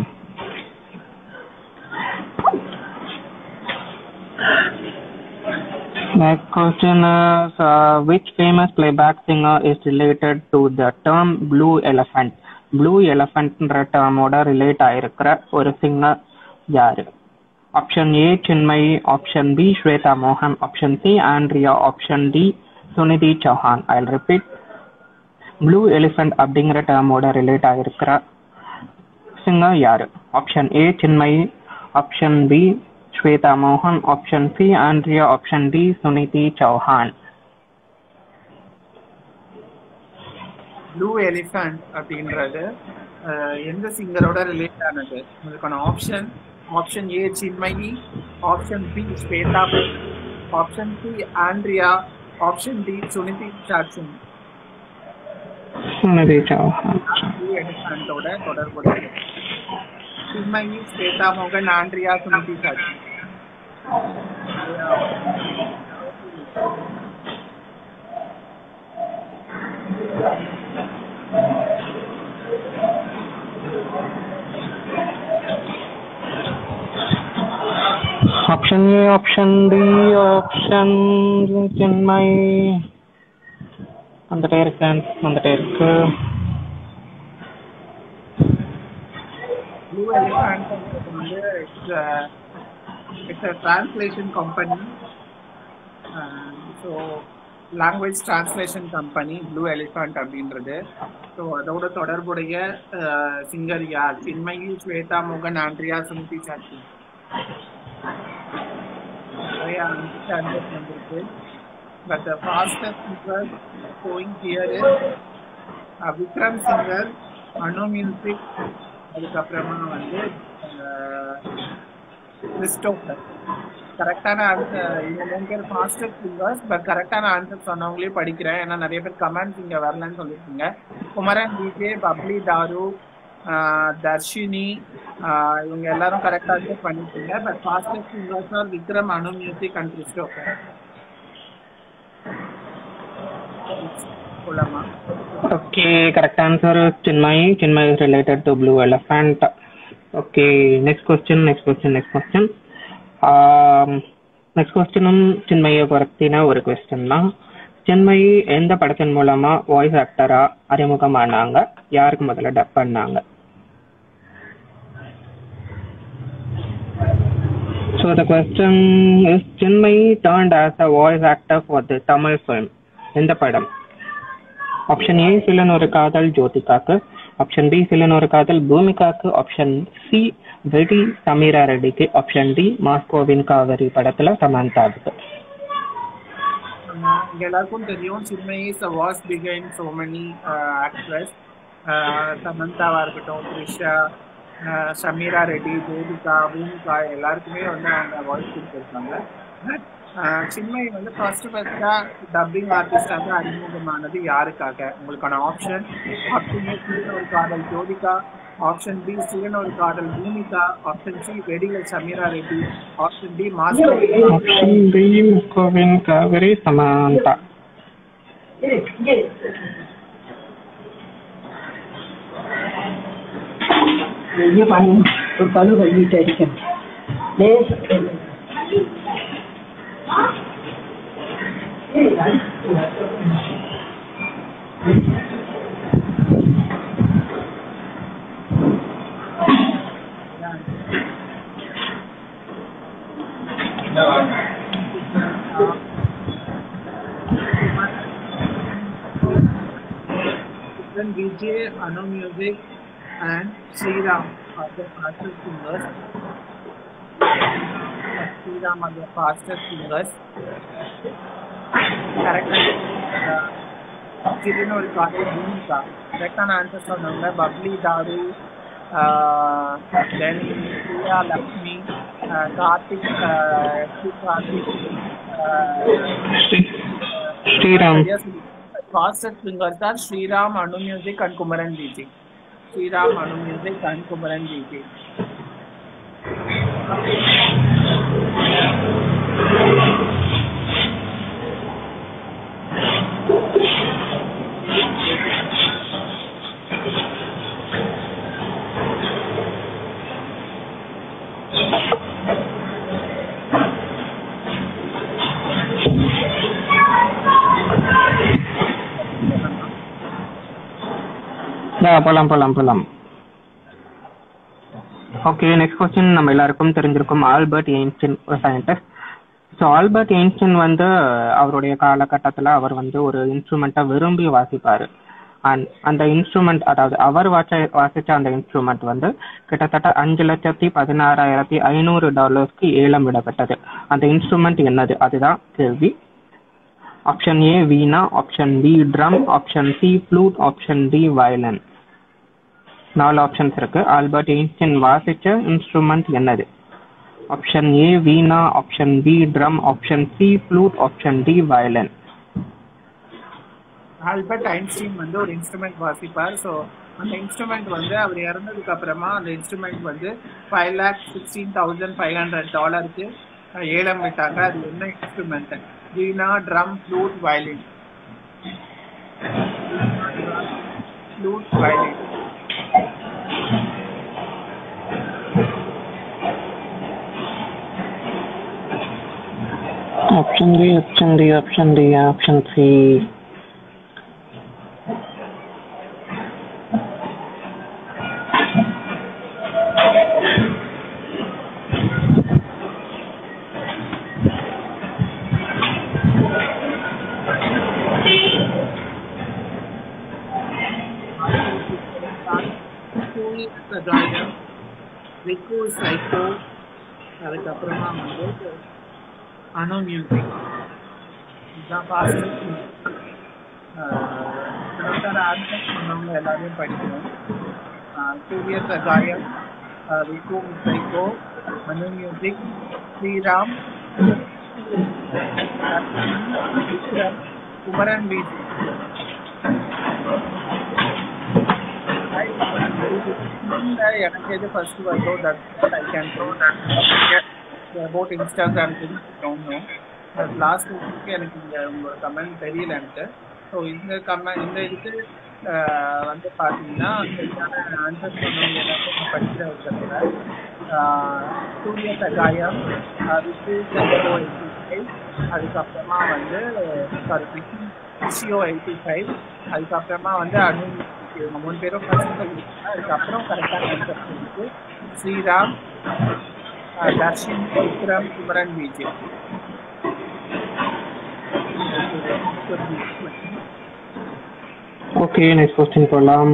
Next question is uh, which famous playback singer is related to the term blue elephant? blue elephantன்ற டேர்மோட ரிலேட் ஆயிருக்கிற ஒரு சிங்கர் யாரு Option A, Chinmay. Option B, Shweta Mohan. Option C, Andrea. Option D, Sunidhi Chauhan. I'll repeat. Blue elephant அப்படிங்கிற டேர்மோட relate ஆகிருக்கிற singer யாரு option A Chinmayi option B Swetha மோகன் option C Andrea option D Sunidhi Chauhan blue elephant அப்படின்றது ah, எந்த சிங்கரோட relate ஆனது உங்களுக்கான option option A Chinmayi option B Swetha option C Andrea option D Sunidhi சாட்சன் சுனிதி சௌஹான் ப்ளூ எலிஃபண்டோட தொடர்புடையது சின்மயி ஸ்வேதா மோகன் ஆண்ட்ரியா சுனிதி சாட்சன் option A option D option Chinmayi வந்துட்டே இருக்கேன் வந்துட்டே இருக்கு ப்ளூ எலிஃபண்ட் வந்து it's a translation company so language translation company blue elephant அப்படின்றது ஸோ அதோட தொடர்புடைய சிங்கர் யார் சின்மயி ஸ்வேதா மோகன் ஆண்ட்ரியா சுனிதி சாட்சி நிறைய ஆன்சர்ஸ் வந்திருக்கு but the fastest singer going here is Vikram singer Anu music அதுக்கப்புறமா வந்து கிறிஸ்டோஃபர் கரெக்டான ஆன்சர் இவங்க மூணு பேர் ஃபாஸ்டஸ்ட் சிங்கர்ஸ் பட் கரெக்டான ஆன்சர் சொன்னவங்களே படிக்கிறேன் ஏன்னா நிறைய பேர் கமெண்ட்ஸ் இங்கே வரலன்னு சொல்லியிருக்கீங்க குமரன் விஜே பப்ளி தாரு ஆஹ் தர்ஷினி ஆஹ் இவங்க எல்லாரும் கரெக்ட் ஆன்சர் பண்ணிருக்கீங்க but fastest singers are Vikram Anu music and Christopher போலாமா Okay, correct answer is Chinmay. Chinmay is related to blue elephant. Okay, next question, next question, next question. Um, next question சின்மயை பற்றின ஒரு question தான் சின்மயி எந்த படத்தின் மூலமா வாய்ஸ் ஆக்டரா அறிமுகமானாங்க யாருக்கு முதல்ல டப் பண்ணாங்க So the question is Chinmay turned as a voice actor for the Tamil film. எந்த படம் ஆப்ஷன் ஏ சிலன் ஒரு காதல் ஜோதிகாக்கு ஆப்ஷன் பி சிலன் ஒரு காதல் பூமிகாக்கு ஆப்ஷன் சி வெடி சமீரா ரெட்டிக்கு ஆப்ஷன் டி மாஸ்கோவின் காவிரி படத்துல சமந்தாவுக்கு ஆஹ் இங்க எல்லாருக்கும் தெரியும் சின்மை இஸ் வாஸ் பிகைன் சோ மெனி ஆக்ட்ரஸ் சமந்தாவா இருக்கட்டும் த்ரிஷா ஆஹ் ஷமீரா ரெட்டி ஜோதிகா பூமிகா எல்லாருக்குமே வந்து அவங்க வாய்ஸ் கொடுத்துருக்காங்க சின்மை வந்து ஃபர்ஸ்ட் ஃபர்ஸ்டா டப்பிங் ஆர்டிஸ்டாக அறிமுகமானது யாருக்காக உங்களுக்கான ஆப்ஷன் ஆப்ஷன் ஏ சிவன் ஒரு காதல் ஜோதிகா ஆப்ஷன் பி சிவன் ஒரு காதல் பூமிகா ஆப்ஷன் சி வெடிகள் Sameera Reddy option D master option B மாஸ்கோவின் காவிரி சமந்தா വലിയ പണി ഒരു പണി കഴിഞ്ഞിട്ടായിരിക്കും ലേശം Then Vijay, Anu Music, and Sriram are the fastest singers. Sriram are the fastest singers. Correct. கிரின்னு ஒரு காதல் பூமிகா கரெக்டான ஆன்சர் சொன்னாங்க பப்ளி தாரு தென் Priya Lakshmi Karthik Sri Karthik Sri- Sriram fastest singers are Sriram, Anu Music and Kumaran DJ. Sriram, Anu Music and Kumaran DJ. Yeah, போலாம் போலாம் போலாம் okay next question நம்ம எல்லாருக்கும் தெரிஞ்சிருக்கும் ஆல்பர்ட் எயின்ஸ்டின் ஒரு சயின்டிஸ்ட் ஸோ ஆல்பர்ட் எயின்ஸ்டின் வந்து அவருடைய காலகட்டத்தில் அவர் வந்து ஒரு இன்ஸ்ட்ருமெண்ட்டை விரும்பி வாசிப்பார் அண்ட் அந்த இன்ஸ்ட்ருமெண்ட் அதாவது அவர் வாச வாசிச்ச அந்த இன்ஸ்ட்ருமெண்ட் வந்து கிட்டத்தட்ட அஞ்சு லட்சத்தி பதினாறாயிரத்தி ஐநூறு டாலர்ஸ்க்கு ஏலம் விடப்பட்டது அந்த இன்ஸ்ட்ருமெண்ட் என்னது அதுதான் கேள்வி option A veena option B drum option C flute option D violin நாலு ஆப்ஷன்ஸ் இருக்கு ஆல்பர்ட் எயின்ஸ்டைன் வாசிச்ச இன்ஸ்ட்ருமெண்ட் என்னது option A veena option B drum option C flute option D violin Albert Einstein வந்து ஒரு இன்ஸ்ட்ருமெண்ட் வாசிப்பார் ஸோ அந்த இன்ஸ்ட்ருமெண்ட் வந்து அவர் இறந்ததுக்கு அப்புறமா அந்த இன்ஸ்ட்ருமெண்ட் வந்து five lakh sixteen thousand five hundred டாலருக்கு ஏலம் விட்டாங்க அது என்ன instrument veena drum flute violin flute violin option D option D option D option C Sagayam ரிக்கு சைக்கோ அதுக்கப்புறமா வந்து அனு மியூசிக் இதுதான் பாஸ்ட் ஆன்சர் பண்ணவங்க எல்லாரையும் படிக்கணும் ஆஹ் சூரிய சகாயம் ரிக்கு சைக்கோ அனு மியூசிக் ஸ்ரீராம் விக்ரம் குமரன் வீதி எனக்கு எது ஃபர்ஸ்ட் வருதோ that I can throw that about Instagram things last week எனக்கு இந்த உங்களோட கமெண்ட் தெரியல எனக்கு ஸோ இந்த கமெண்ட் இந்த இதுக்கு அஹ், வந்து பார்த்தீங்கன்னா சரியான ஆன்சர் சொன்னவங்க எல்லாத்தையும் படிக்கிற இருக்கிறதுல சூரிய சகாயம் அதுக்கு எயிட்டி ஃபைவ் அதுக்கப்புறமா வந்து சாரி பிசிஓ எயிட்டி ஃபைவ் அதுக்கப்புறமா வந்து அனு இவங்க மூணு பேரும் ஃபர்ஸ்ட் சொல்லியிருக்காங்க அதுக்கப்புறம் கரெக்டான ஆன்சர் சொல்லிட்டு Sriram ah, Darshini Vikram Kumaran Vijay okay next question போகலாம்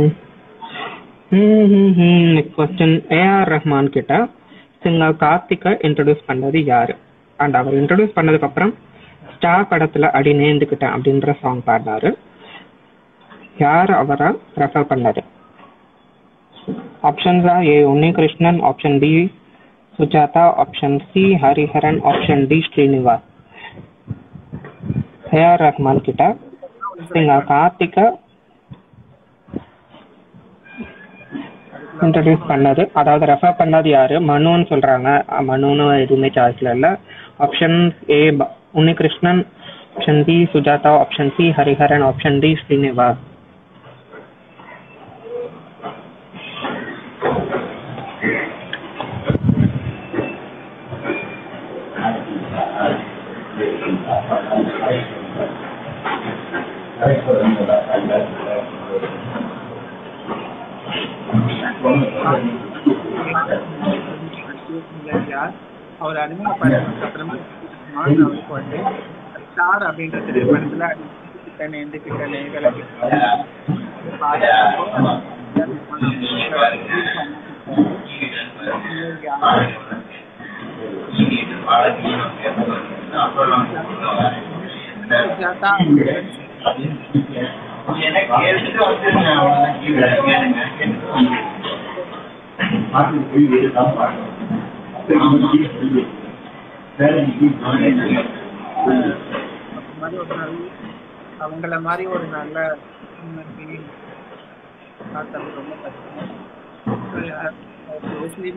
நெக்ஸ்ட் கொஸ்டின் ஏஆர் ரஹ்மான் கிட்ட சிங்கர் கார்த்திகை இன்ட்ரடியூஸ் பண்ணது யாரு அண்ட் அவர் இன்ட்ரடியூஸ் பண்ணதுக்கு அப்புறம் ஸ்டார் படத்துல அடி நேர்ந்துக்கிட்டேன் அப்படின்ற சாங் பாடினாரு யார் அவரை ரெஃபர் பண்ணது options A Unnikrishnan option B Sujatha option C Hariharan option D Srinivas AR Rahman கிட்ட சிங்கர் கார்த்திகை இன்ட்ரடியூஸ் பண்ணது அதாவது ரெஃபர் பண்ணது யாரு மனுன்னு சொல்றாங்க அஹ் மனுன்னு எதுவுமே சாய்ஸ்ல இல்ல option A Unnikrishnan option B Sujatha option C Hariharan option D Srinivas யார் அவர் அறிமுகப்படுத்ததுக்கு அப்புறமா மான் அவருக்கு வந்து ஸ்டார் அப்படின்ற திரைப்படத்துல கிட்டனே எந்த கிட்டனே விலகி மாதிரி ஒரு நல்ல அவங்கள மாதிரி ஒரு நல்ல ஃபீலிங் பார்த்தது ரொம்ப கஷ்டம் mostly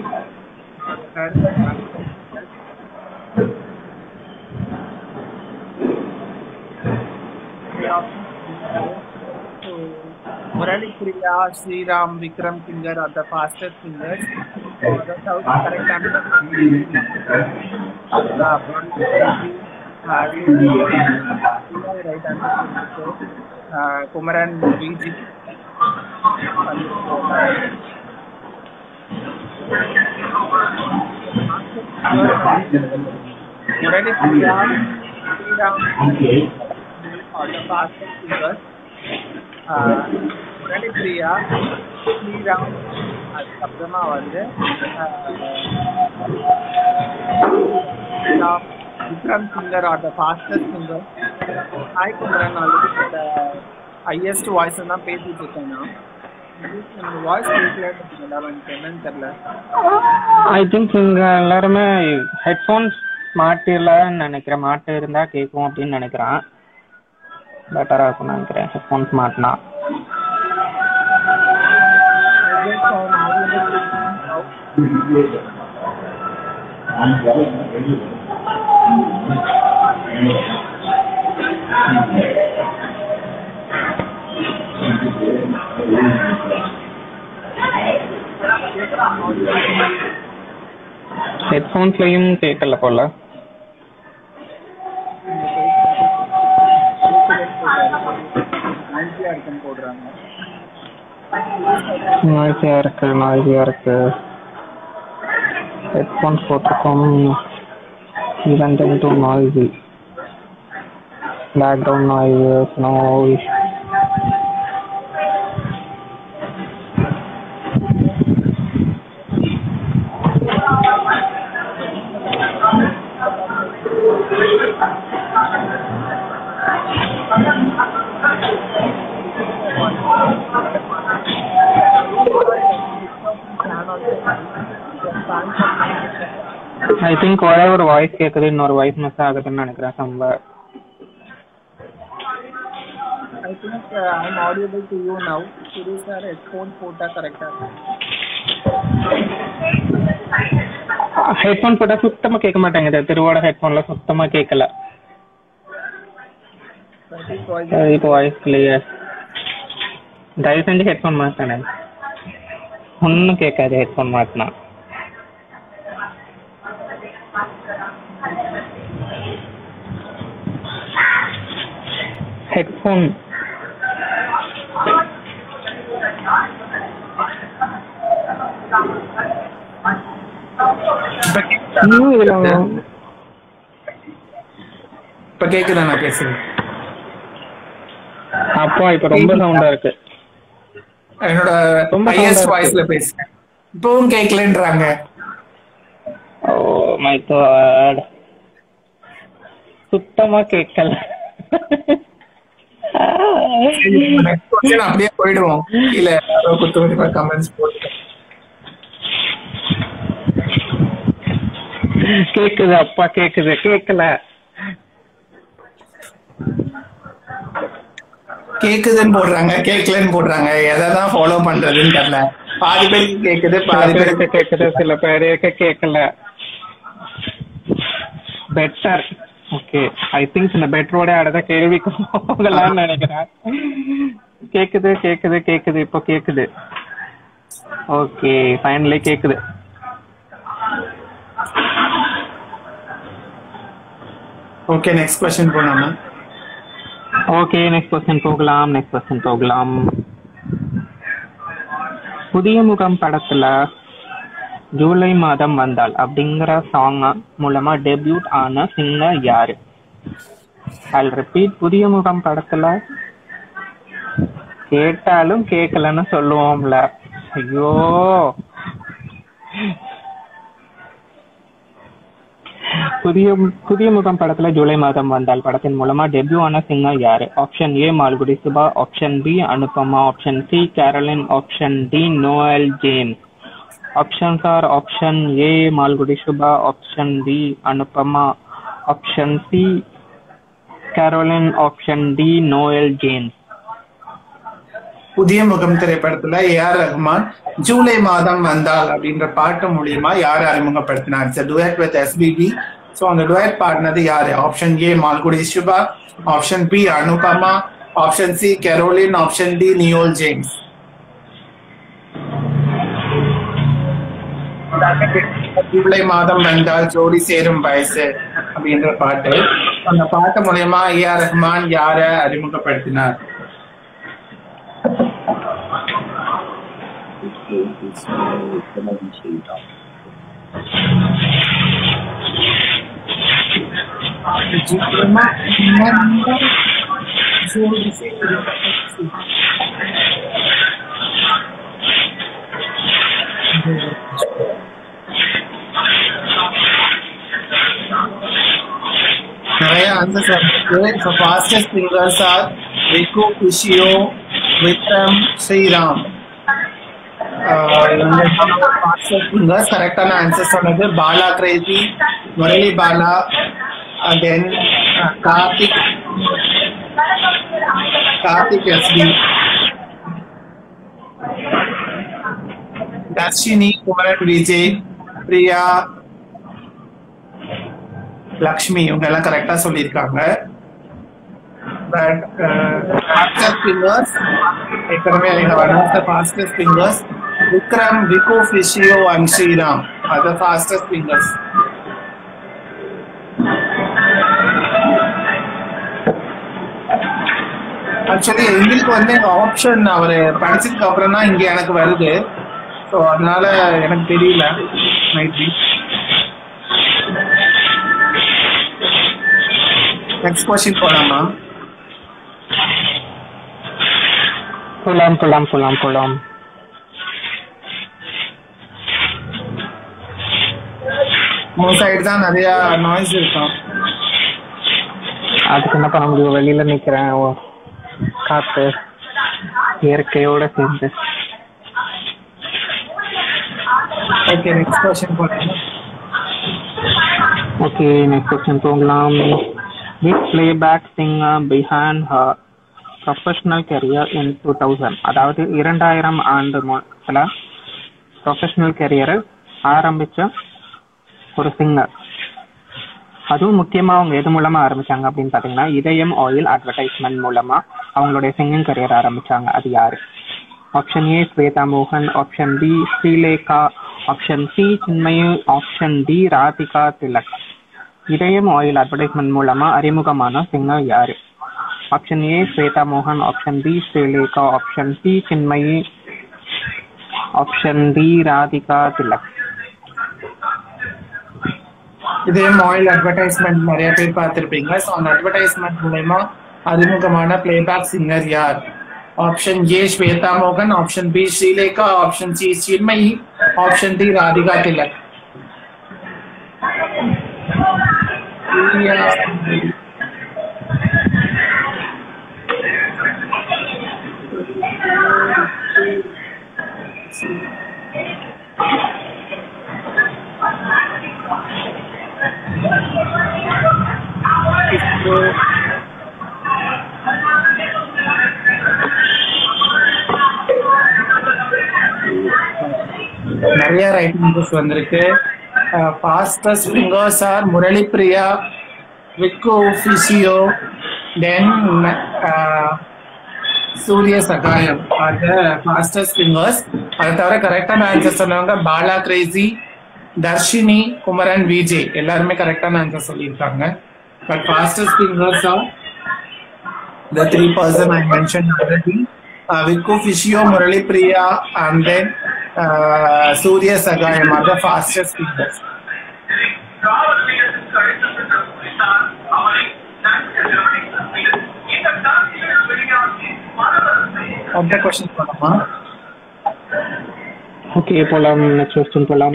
Murali Priya Sriram Vikram singer are the fastest singers கரெக்டான Kumaran Viji Murali Priya Sriram are the fastest singers. Uh, Murali Priya Sriram அதுக்கப்புறமா வந்து uh, Vikram singer are the fastest singer hi Kumaran already highest voice தான் பேசிட்டு இருக்கேன் நான் எனக்கு வாய்ஸ் கேட்கல எனக்கு என்னன்னு தெரியல ஐ திங்க் இங்க எல்லாருமே ஹெட்ஃபோன்ஸ் மாட்டிடலன்னு நினைக்கிறேன் மாட்டு இருந்தா கேட்கும் அப்படின்னு நினைக்கிறேன் பெட்டரா இருக்கும்னு நினைக்கிறேன் ஹெட்ஃபோன்ஸ் மாட்டினா ஹெட்ஃபோன்ஸ்லயும் கேட்கல போல நாய்ஸியா இருக்குன்னு போடுறாங்க நாய்ஸியா இருக்கு நாய்ஸியா இருக்கு ஹெட்ஃபோன்ஸ் போட்டிருக்கோம் even due noisy background noise noise I think ஒரே ஒரு வாய்ஸ் கேக்குது இன்னொரு வாய்ஸ் மிஸ் ஆகுதுன்னு நினைக்கிறேன் சம்ப I think uh, I'm audible to you now. Siri sir, headphone போட்டா கரெக்டா ஹெட்ஃபோன் போட்டா சுத்தமா கேட்க மாட்டேங்குது திருவோட ஹெட்ஃபோன்ல சுத்தமா கேட்கல இப்போ வாய்ஸ் கிளியர் தயவு செஞ்சு ஹெட்ஃபோன் மாட்டினேன் ஒன்றும் கேட்காது ஹெட்ஃபோன் மாட்டினா ஹெட்ஃபோன் இன்னும் இதுல இப்ப கேக்குதா நான் பேசுறேன் அப்பா இப்ப ரொம்ப சவுண்டா இருக்கு என்னோட ரொம்ப ஹையஸ்ட் sound ஆ வாய்ஸ்ல பேசுறேன் இப்பவும் கேட்கலன்றாங்க ஓ மை காட் சுத்தமா கேட்கல Next question அப்படியே போயிடுவோம் இல்ல குத்து மதிப்பா கமெண்ட்ஸ் போட்டு கேக்குது அப்பா கேக்குது கேட்கல கேக்குதுன்னு போடுறாங்க கேட்கலன்னு போடுறாங்க எதை தான் ஃபாலோ பண்றதுன்னு தெரியல பாதி பேருக்கு கேக்குது சில பாதி பேருக்கு பேருக்கு கேக்குது சில பேருக்கு கேட்கல பெட்டர் ஓகே ஐ திங்க் இந்த பெட்டரோட அடுத்த கேள்விக்கு போகலாம்னு நினைக்கிறேன் கேக்குது கேக்குது கேக்குது இப்போ கேக்குது ஓகே ஃபைனலி கேக்குது ஓகே நெக்ஸ்ட் கொஸ்டின் போனோம்னா ஓகே நெக்ஸ்ட் கொஸ்டின் போகலாம் நெக்ஸ்ட் கொஸ்டின் போகலாம் புதிய முகம் படத்துல ஜூலை மாதம் வந்தால் அப்படிங்கிற சாங் மூலமா டெபியூட் ஆன சிங்கர் யாரு ஐ ரிப்பீட் புதிய முகம் படத்துல கேட்டாலும் கேட்கலன்னு சொல்லுவோம்ல ஐயோ புதிய புதிய முகம் படத்துல ஜூலை மாதம் வந்தால் படத்தின் மூலமா டெபியூ ஆன சிங்கர் யாரு option A Malgudi Subha option B Anupama option C Caroline option D Noel James options are option A Malgudi Subha option B Anupama option C Caroline option D Noel James Pudhiya Mugam திரைப்படத்துல ஏஆர் ரஹ்மான் ஜூலை மாதம் வந்தால் அப்படின்ற பாட்டு மூலியமா யார் அறிமுகப்படுத்தினார் it's duet with SPB so அந்த டுவெட் பாடினது யாரு option A Malgudi Subha option B Anupama option C Caroline option D Noel James ஜூலை மாதம் வந்தால் ஜோடி சேரும் வயசு அப்படின்ற பாட்டு அந்த பாட்டு மூலியமா ஏஆர் ரஹ்மான் யார அறிமுகப்படுத்தினார் நிறைய ஆன்சர்ஸ் இருக்கு ஸோ ஃபாஸ்டஸ்ட் ஃபிங்கர்ஸ் ஆர் ரிக்கு குஷியோ விக்ரம் ஸ்ரீராம் ஃபாஸ்டஸ்ட் ஃபிங்கர்ஸ் கரெக்டான ஆன்சர் சொன்னது Bala crazy Murali Bala then Karthik Karthik SD Darshini Kumaran Vijay Priya Lakshmi இவங்க எல்லாம் கரெக்டா சொல்லியிருக்காங்க பட் ஃபாஸ்டஸ்ட் ஃபிங்கர்ஸ் ஏற்கனவே அவங்க one of the fastest fingers Vikram விகு ஃபிஷியோ அண்ட் ஸ்ரீராம் அது ஃபாஸ்டஸ்ட் ஃபிங்கர்ஸ் ஆக்சுவலி எங்களுக்கு வந்து எங்க ஆப்ஷன் அவர் படிச்சதுக்கு அப்புறம் தான் இங்க எனக்கு வருது ஸோ அதனால எனக்கு தெரியல மைட் பி நெக்ஸ்ட் கொஸ்டின் போலாமா போலாம் போலாம் போலாம் போலாம் மூணு சைடு தான் நிறைய நாய்ஸ் இருக்கும் அதுக்கு என்ன பண்ண முடியும் வெளியில நிக்கிறேன் ஓ, காத்து இயற்கையோட சேர்ந்து ஓகே நெக்ஸ்ட் கொஸ்டின் போலாமா ஓகே நெக்ஸ்ட் கொஸ்டின் போகலாம் with playback singer behind her professional career in two thousand அதாவது இரண்டாயிரம் ஆண்டு முதல்ல ப்ரொஃபஷனல் கெரியரை ஆரம்பிச்ச ஒரு சிங்கர் அதுவும் முக்கியமா அவங்க எது மூலமா ஆரம்பிச்சாங்க அப்படின்னு பாத்தீங்கன்னா இதயம் ஆயில் அட்வர்டைஸ்மெண்ட் மூலமா அவங்களுடைய சிங்கிங் கரியர் ஆரம்பிச்சாங்க அது யாரு ஆப்ஷன் ஏ ஸ்வேதா மோகன் option B Srilekha option C Chinmayi option D Radhika Tilak Idhayam oil advertisement மூலமா அறிமுகமான சிங்கர் யாரு ஆப்ஷன் ஏ ஸ்வேதா மோகன் option B Srilekha option C Chinmayi option D Radhika Tilak இதே ஆயில் அட்வர்டைஸ்மெண்ட் நிறைய பேர் பார்த்திருப்பீங்க ஸோ அந்த அட்வர்டைஸ்மெண்ட் மூலயமா அறிமுகமான பிளேபேக் சிங்கர் யார் ஆப்ஷன் ஏ ஸ்வேதா மோகன் option B Srilekha option C Chinmayi option D Radhika Tilak நிறைய ரைட் ஆன்சர்ஸ் வந்திருக்கு fastest fingers are Murali Priya விக்கோ physio then Surya Sagayam are the fastest fingers அதை தவிர கரெக்டான ஆன்சர் சொன்னவங்க பாலா கிரேசி தர்ஷினி குமரன் விஜய் எல்லாருமே கரெக்டான ஆன்சர் சொல்லியிருக்காங்க but fastest fingers are the three person I mentioned already. Uh, Vikku Fishio, Murali Priya, and then uh, Surya Sagayam are the fastest speakers. Other questions, Panama? Okay போலாம் next question போலாம்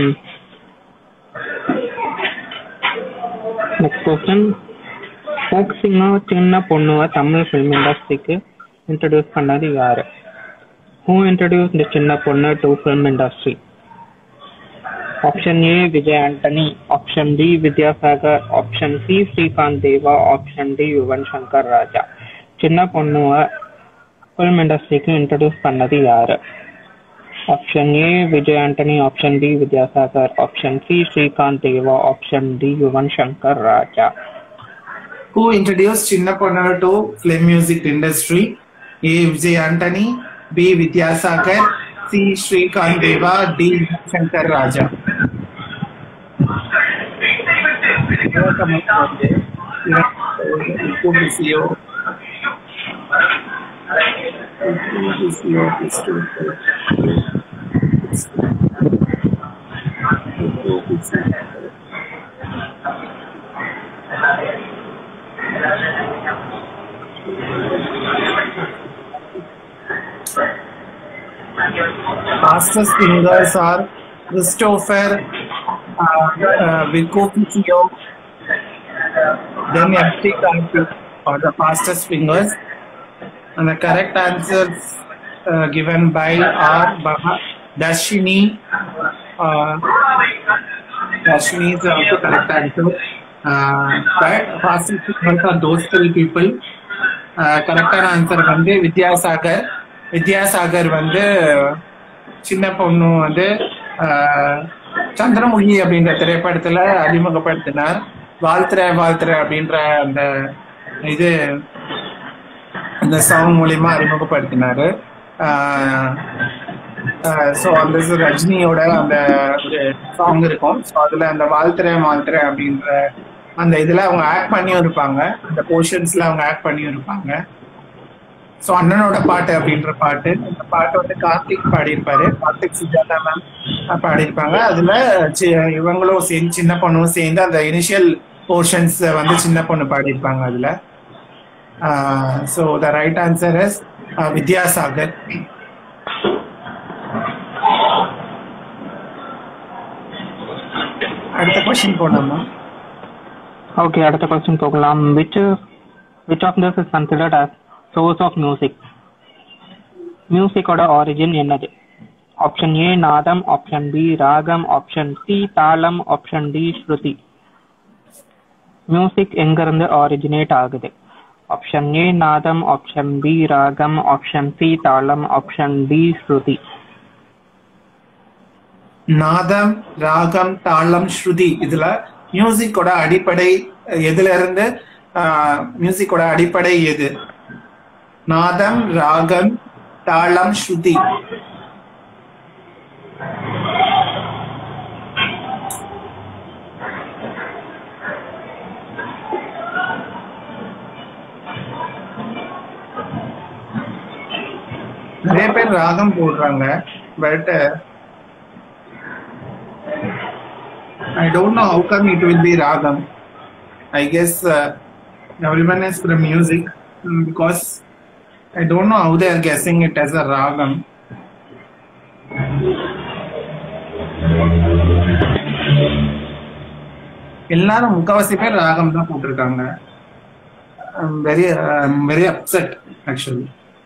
next question folk singer சின்ன பொண்ணுவ Tamil film இண்டஸ்ட்ரிக்கு introduce பண்ணது யாரு who introduce இந்த சின்ன பொண்ணு to film industry option A Vijay Antony option B Vidyasagar option C Srikanth Deva option D Yuvan Shankar Raja சின்ன பொண்ணுவ ஃபிலிம் இண்டஸ்ட்ரிக்கு இன்ட்ரடியூஸ் பண்ணது யாரு option A Vijay Antony option B Vidyasagar option C Srikanth Deva option D Yuvan Shankar Raja Who introduced Chinna Ponnu to film music industry? A. Vijay Antony, B. Vidyasagar, C. Shrikant Deva, D. Shankar Raja. Fastest fingers are Christopher uh, uh, Vicoficio, then FT Karthik are the fastest fingers. And the correct answers uh, given by are Baha, Dashini. Uh, Dashini is also correct answer. Uh, but fastest fingers are those three people. Uh, கரெக்டான answer வந்து வித்யாசாகர் வித்யாசாகர் வந்து சின்ன பொண்ணு வந்து ஆஹ், சந்திரமுகி அப்படின்ற திரைப்படத்துல அறிமுகப்படுத்தினார் வாழ்த்துற வாழ்த்துற அப்படின்ற அந்த இது அந்த சாங் மூலியமா அறிமுகப்படுத்தினாரு ஸோ அந்த இது ரஜினியோட அந்த ஒரு சாங் இருக்கும் ஸோ அதுல அந்த வாழ்த்துற வாழ்த்துற அப்படின்ற அந்த இதுல அவங்க ஆக்ட் பண்ணியும் இருப்பாங்க அந்த போர்ஷன்ஸ்ல அவங்க ஆக்ட் பண்ணியும் இருப்பாங்க ஸோ அண்ணனோட பாட்டு அப்படின்ற பாட்டு இந்த பாட்டு வந்து கார்த்திக் பாடியிருப்பாரு கார்த்திக் சுஜாதா மேம் பாடியிருப்பாங்க அதுல சி- இவங்களும் சேர்ந்து சின்ன பொண்ணும் சேர்ந்து அந்த இனிஷியல் போர்ஷன்ஸ் வந்து சின்ன பொண்ணு பாடியிருப்பாங்க அதுல so the right answer is Vidyasagar அடுத்த கொஸ்டின் போனோமா ஓகே அடுத்த கொஸ்டின் போகலாம் which which of this is considered as source of music மியூசிக்கோட ஆரிஜின் என்னது option A nadam option B ragam option C talam option D sruti music எங்கிருந்து ஆரிஜினேட் ஆகுது option A nadam option B ragam option C talam option D sruti நாதம் ராகம் தாளம் ஸ்ருதி இதுல மியூசிக்கோட அடிப்படை எதுல இருந்து மியூசிக்கோட அடிப்படை எது நாதம் ராகம் தாளம் ஸ்ருதி நிறைய பேர் ராகம் போடுறாங்க but I don't know how come it will be ragam. I guess uh, everyone is from music mm, because I don't know how they are guessing it as a ragam. எல்லாரும் முக்காவாசி பேர் ராகம் தான் போட்டிருக்காங்க வெரி வெரி அப்செட் ஆக்சுவலி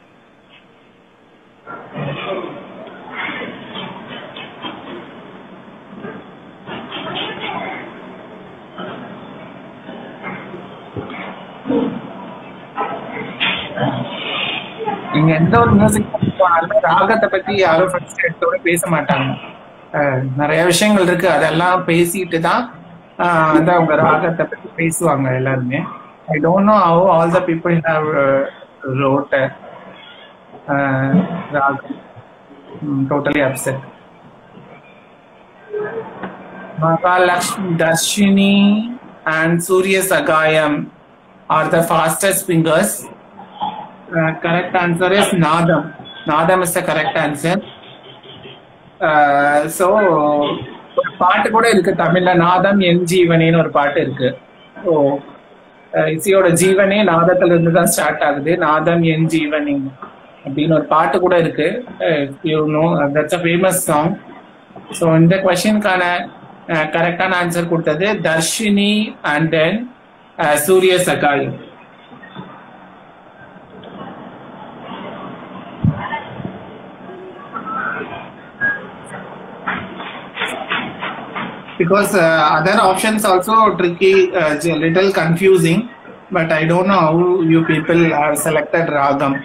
நீங்க எந்த ஒரு music போனாலுமே ராகத்தை பத்தி யாரும் ஃபர்ஸ்ட் எடுத்தோட பேச மாட்டாங்க அஹ் நிறைய விஷயங்கள் இருக்கு அதெல்லாம் பேசிட்டு தான் ஆஹ் வந்து அவங்க ராகத்தை பத்தி பேசுவாங்க எல்லாருமே I don't know how all the people have wrote ragam totally upset Mahalakshmi Darshini and Surya Sagayam are the fastest fingers. Uh, correct answer is Nadam. Nadam is the correct answer. Uh, so ஒரு பாட்டு கூட இருக்கு தமிழ்ல நாதம் என் ஜீவனேன்னு ஒரு பாட்டு இருக்கு so இசையோட ஜீவனே நாதத்துல இருந்து தான் ஸ்டார்ட் ஆகுது நாதம் என் ஜீவனே அப்படின்னு ஒரு பாட்டு கூட இருக்கு you know that's a famous song so இந்த கொஸ்டினுக்கான கரெக்டான ஆன்சர் கொடுத்தது Darshini and then Surya Sagai because uh, other options also tricky, uh, j- little confusing, but I don't know how you people have selected ragam.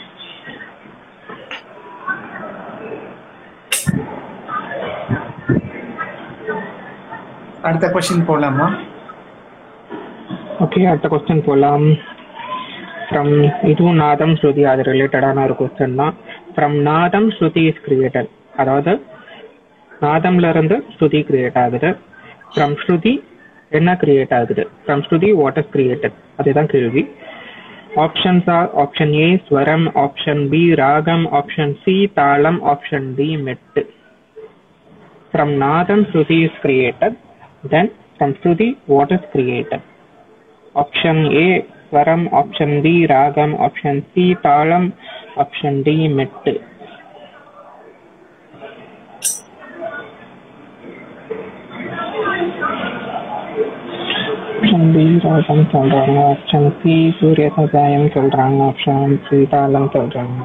அடுத்த கொஸ்டின் போலாமா okay அடுத்த question போகலாம் from இதுவும் நாதம் ஸ்ருதி அது ரிலேட்டடான ஒரு கொஸ்டின் தான் ஃப்ரம் நாதம் ஸ்ருதி இஸ் கிரியேட்டட் அதாவது நாதம்ல இருந்து ஸ்ருதி கிரியேட் ஆகுது ஃப்ரம் ஸ்ருதி என்ன கிரியேட் ஆகுது ஃப்ரம் ஸ்ருதி வாட் இஸ் கிரியேட்டட் அதுதான் கேள்வி options are option A swaram option B ragam option C talam option D mettu from Nadam Shruti is created, then from Shruti what is created? Option A Swaram, option B Ragam, option C Talam, option D Mettu. Option B ragam சொல்றாங்க option C சூரிய சகாயம் சொல்றாங்க option C தாளம் சொல்றாங்க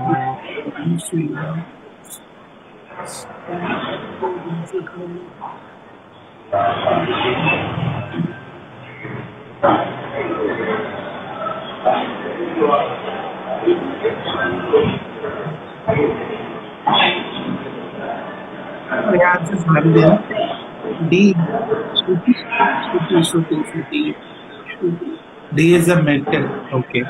The answer is Nandin. D. Shruti, Shruti, Shruti, Shruti, Shruti. D is a metal. Okay.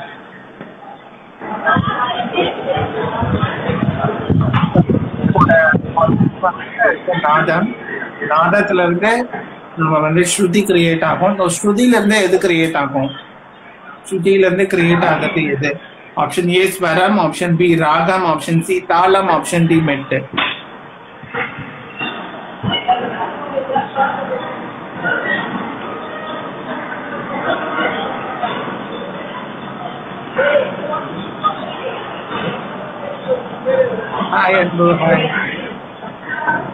நாதம் நாதத்துல இருந்து நம்ம வந்து ஸ்ருதி create ஆகும் So, ஸ்ருதியில இருந்து எது கிரியேட் ஆகும் ஸ்ருதியில இருந்து கிரியேட் ஆகிறது எது option A swaram option B ragam option C talam option D mettu Hi, Andrew. Hi.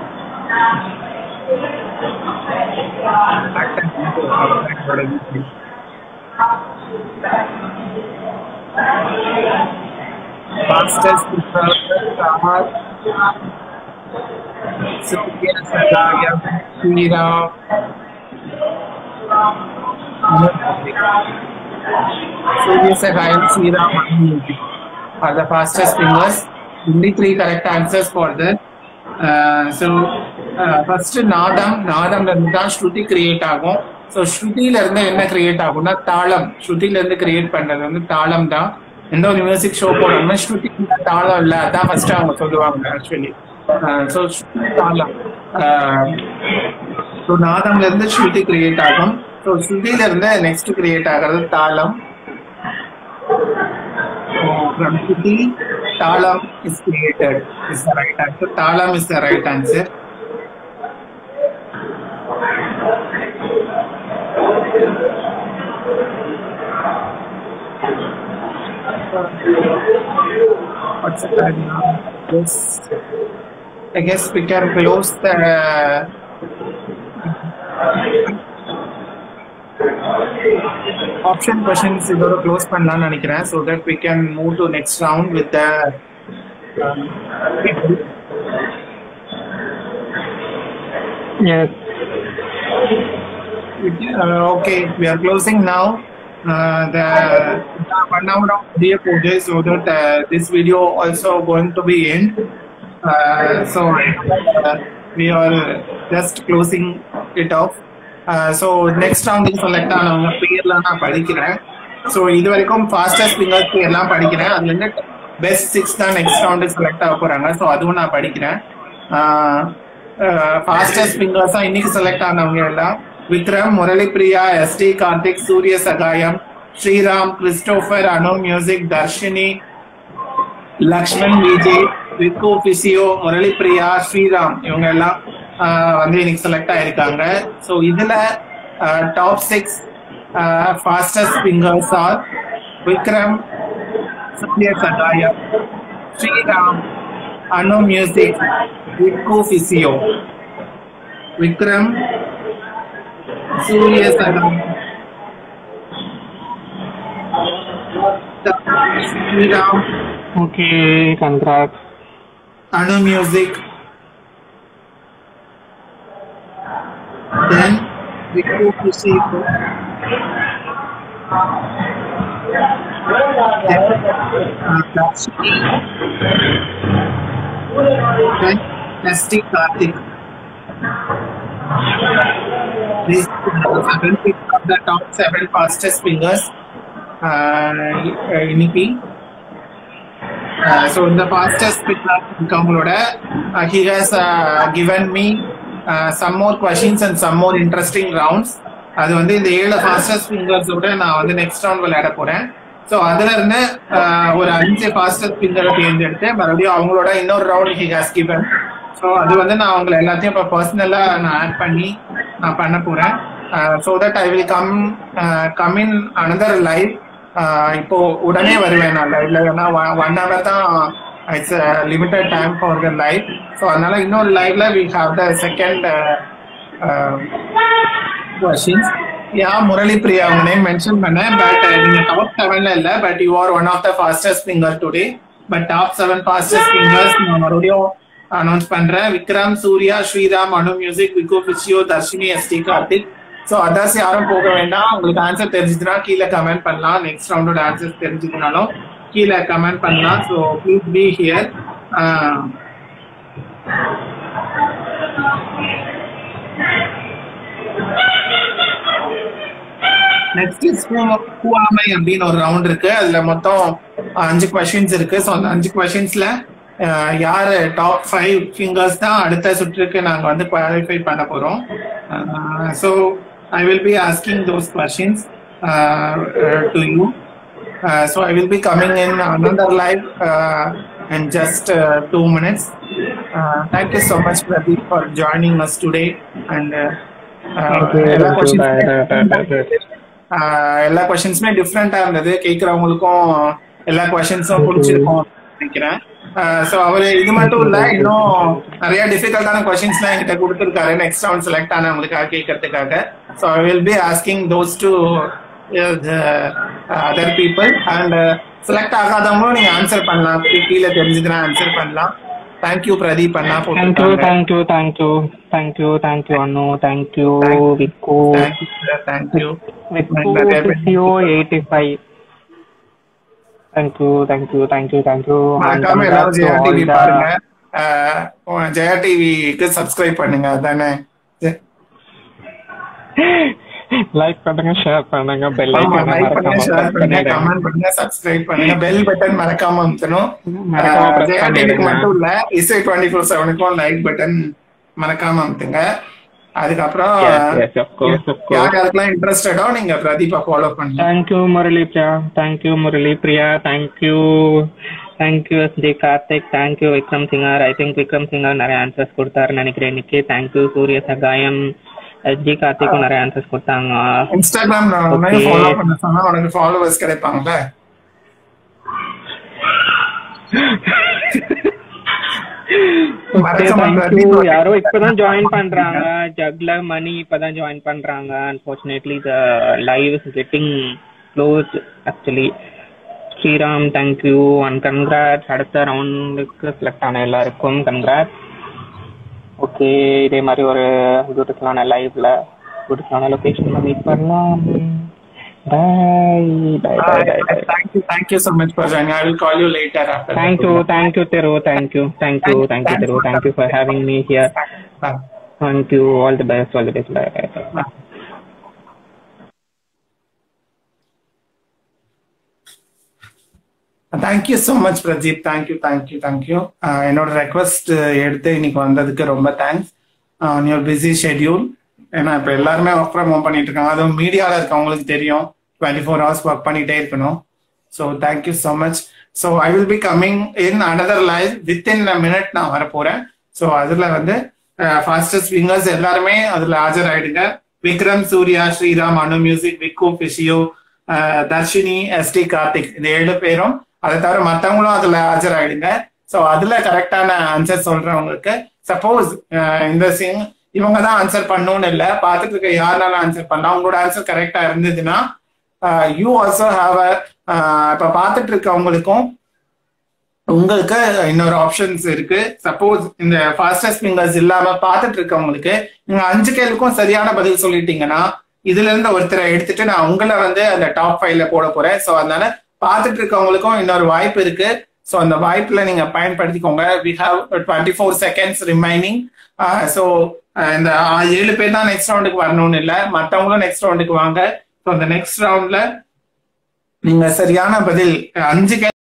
Fastest Sahar Surya Sagaya Sriram Surya Sagaya Sriram are the fastest fingers. Only three correct answers for that. Uh, so uh, first நாதம் நாதம்ல இருந்து தான் ஸ்ருதி create ஆகும் so ஸ்ருதியில இருந்து என்ன create ஆகும்னா தாளம் ஸ்ருதியில இருந்து create பண்றது வந்து தாளம் தான் எந்த ஒரு மியூசிக் ஷோ போடணும்னா ஸ்ருதி தாளம் இல்ல அதான் ஃபர்ஸ்ட் அவங்க சொல்லுவாங்க ஆக்சுவலி ஸோ தாளம் ஸோ நாதம்ல இருந்து ஸ்ருதி கிரியேட் ஆகும் ஸோ ஸ்ருதியில இருந்து நெக்ஸ்ட் கிரியேட் ஆகிறது தாளம் from Shruti, Talam is created is the right answer. Talam is the right answer. What's the time now? Yes. I guess we can close the option questions இதோட close பண்ணலாம்னு நினைக்கிறேன் so that we can move to next round with the Yes. Okay we are closing now the one hour of video courses so that uh, this video also going to be end uh, so uh, we are just closing it off so next ரவுண்டுக்கு select ஆனவங்க பேர்லாம் நான் படிக்கிறேன் so இது வரைக்கும் fastest fingers பேர்லாம் படிக்கிறேன் அதுல இருந்து பெஸ்ட் சிக்ஸ் தான் நெக்ஸ்ட் ரவுண்டுக்கு செலக்ட் ஆக போறாங்க ஸோ அதுவும் நான் படிக்கிறேன் ஃபாஸ்டஸ்ட் ஃபிங்கர்ஸா இன்னைக்கு செலக்ட் ஆனவங்க எல்லாம் Vikram முரளிப்பிரியா ST Karthik Surya Sagayam Sriram Christopher Anu music Darshini Lakshman Vijay Viku physio முரளிப்பிரியா Sriram இவங்க எல்லாம் ஆஹ் வந்து இன்னைக்கு செலக்ட் ஆயிருக்காங்க ஸோ இதுல top six fastest fingers are Vikram Sathya Sagayam Sriram Anu music Viku physio Vikram Surya Sagayam Sriram Okay, congrats. Anu Music. Then we go to see uh, Lakshmi. Then Nesty Karthik. These are the seven people of the top seven fastest fingers uh, in EP. Uh, so in the fastest pickup அவங்களோட uh, he has uh, given me uh, some more questions and some more interesting rounds அது வந்து இந்த ஏழு fastest ஃபிங்கர்ஸோட நான் வந்து next round விளையாட போறேன் so அதுல இருந்து uh, ஒரு அஞ்சு ஃபாஸ்டஸ்ட் ஃபிங்கரை தேர்ந்தெடுத்து மறுபடியும் அவங்களோட இன்னொரு round he has given so அது வந்து நான் உங்களை எல்லாத்தையும் இப்போ பர்சனலா நான் ஆட் பண்ணி நான் பண்ண போறேன் so that I will come come in another live இப்போ உடனே வருவேன் நான் லைவ்ல ஏன்னா ஒன் ஹவர் தான் it's limited time for the live so அதனால இன்னொரு லைவ்ல we have the second questions yeah Murali Priya உங்க நேம் மென்ஷன் பண்ணேன் பட் நீங்க டாப் செவன்ல இல்ல but you are one of the fastest finger today but top seven fastest fingers நான் மறுபடியும் அனௌன்ஸ் பண்றேன் Vikram Surya Sriram Anu music Viku physio Darshini ST Karthik so others யாரும் போக வேண்டாம் உங்களுக்கு ஆன்சர் தெரிஞ்சுதுன்னா கீழே கமெண்ட் பண்ணலாம் நெக்ஸ்ட் ரவுண்டோட ஆன்சர் தெரிஞ்சுக்கனாலும் கீழே கமெண்ட் பண்ணலாம் so please be here next is கூவாமை அப்படின்னு ஒரு ரவுண்ட் இருக்கு அதுல மொத்தம் அஞ்சு கொஸ்டின்ஸ் இருக்கு ஸோ அந்த அஞ்சு கொஸ்டின்ஸ்ல யாரு டாப் ஃபைவ் ஃபிங்கர்ஸ் தான் அடுத்த சுற்றுக்கு நாங்க வந்து குவாலிஃபை பண்ண போறோம் so I will be asking those questions to you so I will be coming in another live in just uh, two minutes. Uh, thank you so much, Pradeep, for joining us today. And uh, Thank you. எல்லா Thank you. questions Bye, bye, bye, bye. ஆஹ் எல்லா கொஸ்டின்ஸுமே டிஃப்ரெண்டா இருந்தது கேக்குறவங்களுக்கும் எல்லா கொஸ்டின்ஸும் பிடிச்சிருக்கும் நினைக்கிறேன் so அவர் இது மட்டும் இல்ல இன்னும் நிறைய டிஃபிகல்ட்டான கொஸ்டின்ஸ்லாம் என்கிட்ட கொடுத்துருக்காரு நெக்ஸ்ட் ரவுண்ட் செலக்ட் ஆனவங்களுக்காக கேட்கறதுக்காக so I will be asking those to other people and select ஆகாதவங்களும் நீங்க ஆன்சர் பண்ணலாம் கீழே தெரிஞ்சதுன்னா ஆன்சர் பண்ணலாம் தேங்க்யூ பிரதீப் அண்ணா Thank you, thank you, thank you, thank you, thank you, Anu, thank you, Viku, thank you Viku, TCO 85. Thank you, thank you, thank you, thank you. And மறக்காம எல்லாரும் congrats to Jaya all TV the- பாருங்க அஹ் ஜெயா டிவிக்கு subscribe பண்ணுங்க அதானே like பண்ணுங்க share பண்ணுங்க bell ஆமா ஐகானை லைக் பண்ணுங்க மறக்காம ஷேர் press பண்ணுங்க பண்ணிடுங்க கமெண்ட் பண்ணுங்க சப்ஸ்கிரைப் பண்ணுங்க பெல் பட்டன் மறக்காம அமுத்தணும் மறக்காம அஹ் press ஜெயா டிவிக்கு பண்ணிடுங்க. மட்டும் இல்ல இசை டுவெண்ட்டி ஃபோர் செவனுக்கும் லைக் பட்டன் மறக்காம அமுத்துங்க அதுக்கப்புறம் Yes, yes, of course, of course. யார் யாருக்கெல்லாம் இன்ட்ரெஸ்டடோ நீங்க பிரதீபா ஃபாலோ பண்ணுங்க Thank you, Murali Priya. Thank you, Murali Priya. Thank you. Thank you, SD Karthik. Thank you, Vikram Singhar. I think Vikram Singhar நிறைய ஆன்சர்ஸ் கொடுத்தாருன்னு நினைக்கிறேன் இன்னைக்கு தேங்க்யூ சூரிய சகாயம் எஸ்டி கார்த்திக்கும் நிறைய ஆன்சர்ஸ் கொடுத்தாங்க இன்ஸ்டாகிராம் Okay. ஃபாலோ பண்ண சொன்னா உனக்கு ஃபாலோவர்ஸ் கிடைப்பாங்கல்ல மறக்காம தேங்க்யூ பிரதீபா யாரோ இப்பதான் ஜாயின் பண்றாங்க ஜக்ல மணி இப்பதான் ஜாயின் பண்றாங்க unfortunately the live is getting close actually Sriram thank you and congrats அடுத்த ரவுண்டுக்கு செலக்ட் ஆன எல்லாருக்கும் கன்கிராட்ஸ் ஓகே இதே மாதிரி ஒரு பியூட்டிஃபுல்லான லைவ்ல பியூட்டிஃபுல்லான லொகேஷன்ல மீட் பண்ணலாம் bye bye bye bye bye Thank you, thank you so much for joining. I will call you later after. the Thank you, program. thank you, Thiru. Thank you, thank you, thank you, Thiru. Thank you for having me here. Bye. Thank you. All the best. All the best. Bye. Bye. Bye. Bye. Thank you so much Pradeep thank you thank you thank you என்னோட request எடுத்து இன்னைக்கு வந்ததுக்கு ரொம்ப thanks your busy schedule ஏன்னா இப்போ எல்லாருமே work from home பண்ணிட்டு இருக்காங்க அதுவும் மீடியாவில் இருக்கவங்களுக்கு தெரியும் டுவெண்ட்டி ஃபோர் ஹவர்ஸ் ஒர்க் பண்ணிட்டே இருக்கணும் so thank you so much so I will be coming in another live with in a minute நான் வர போறேன் ஸோ அதில் வந்து ஃபாஸ்டஸ்ட் விங்கர்ஸ் எல்லாருமே அதில் ஆஜராயிடுங்க Vikram Surya Sriram Anu music Viku physio Dharshini ST Karthik இந்த ஏழு பேரும் அதை தவிர மற்றவங்களும் அதில் ஆஜராயிடுங்க ஸோ அதுல கரெக்டான ஆன்சர் சொல்றவங்களுக்கு சப்போஸ் இந்த சிங் இவங்க தான் ஆன்சர் பண்ணணும்னு இல்லை பார்த்துட்டு இருக்க யாருனாலும் ஆன்சர் பண்ணலாம் உங்களோட ஆன்சர் கரெக்டா இருந்ததுன்னா யூ ஆல்சோ ஹாவ் அ இப்போ பார்த்துட்டு இருக்கவங்களுக்கும் உங்களுக்கு இன்னொரு ஆப்ஷன்ஸ் இருக்கு சப்போஸ் இந்த ஃபாஸ்டஸ்ட் ஃபிங்கர்ஸ் இல்லாம பார்த்துட்டு இருக்கவங்களுக்கு நீங்க அஞ்சு கேள்விக்கும் சரியான பதில் சொல்லிட்டீங்கன்னா இதுல இருந்து ஒருத்தரை எடுத்துட்டு நான் உங்களை வந்து அந்த டாப் ஃபைவ்ல போட போறேன் ஸோ அதனால பார்த்துட்டு இருக்கவங்களுக்கும் இன்னொரு வாய்ப்பு இருக்கு ஸோ அந்த வாய்ப்புல நீங்க பயன்படுத்திக்கோங்க we have twenty four seconds remaining so இந்த ஏழு பேர் தான் நெக்ஸ்ட் ரவுண்டுக்கு வரணும்னு இல்லை மற்றவங்களும் நெக்ஸ்ட் ரவுண்டுக்கு வாங்க ஸோ அந்த நெக்ஸ்ட் ரவுண்ட்ல நீங்க சரியான பதில் அஞ்சு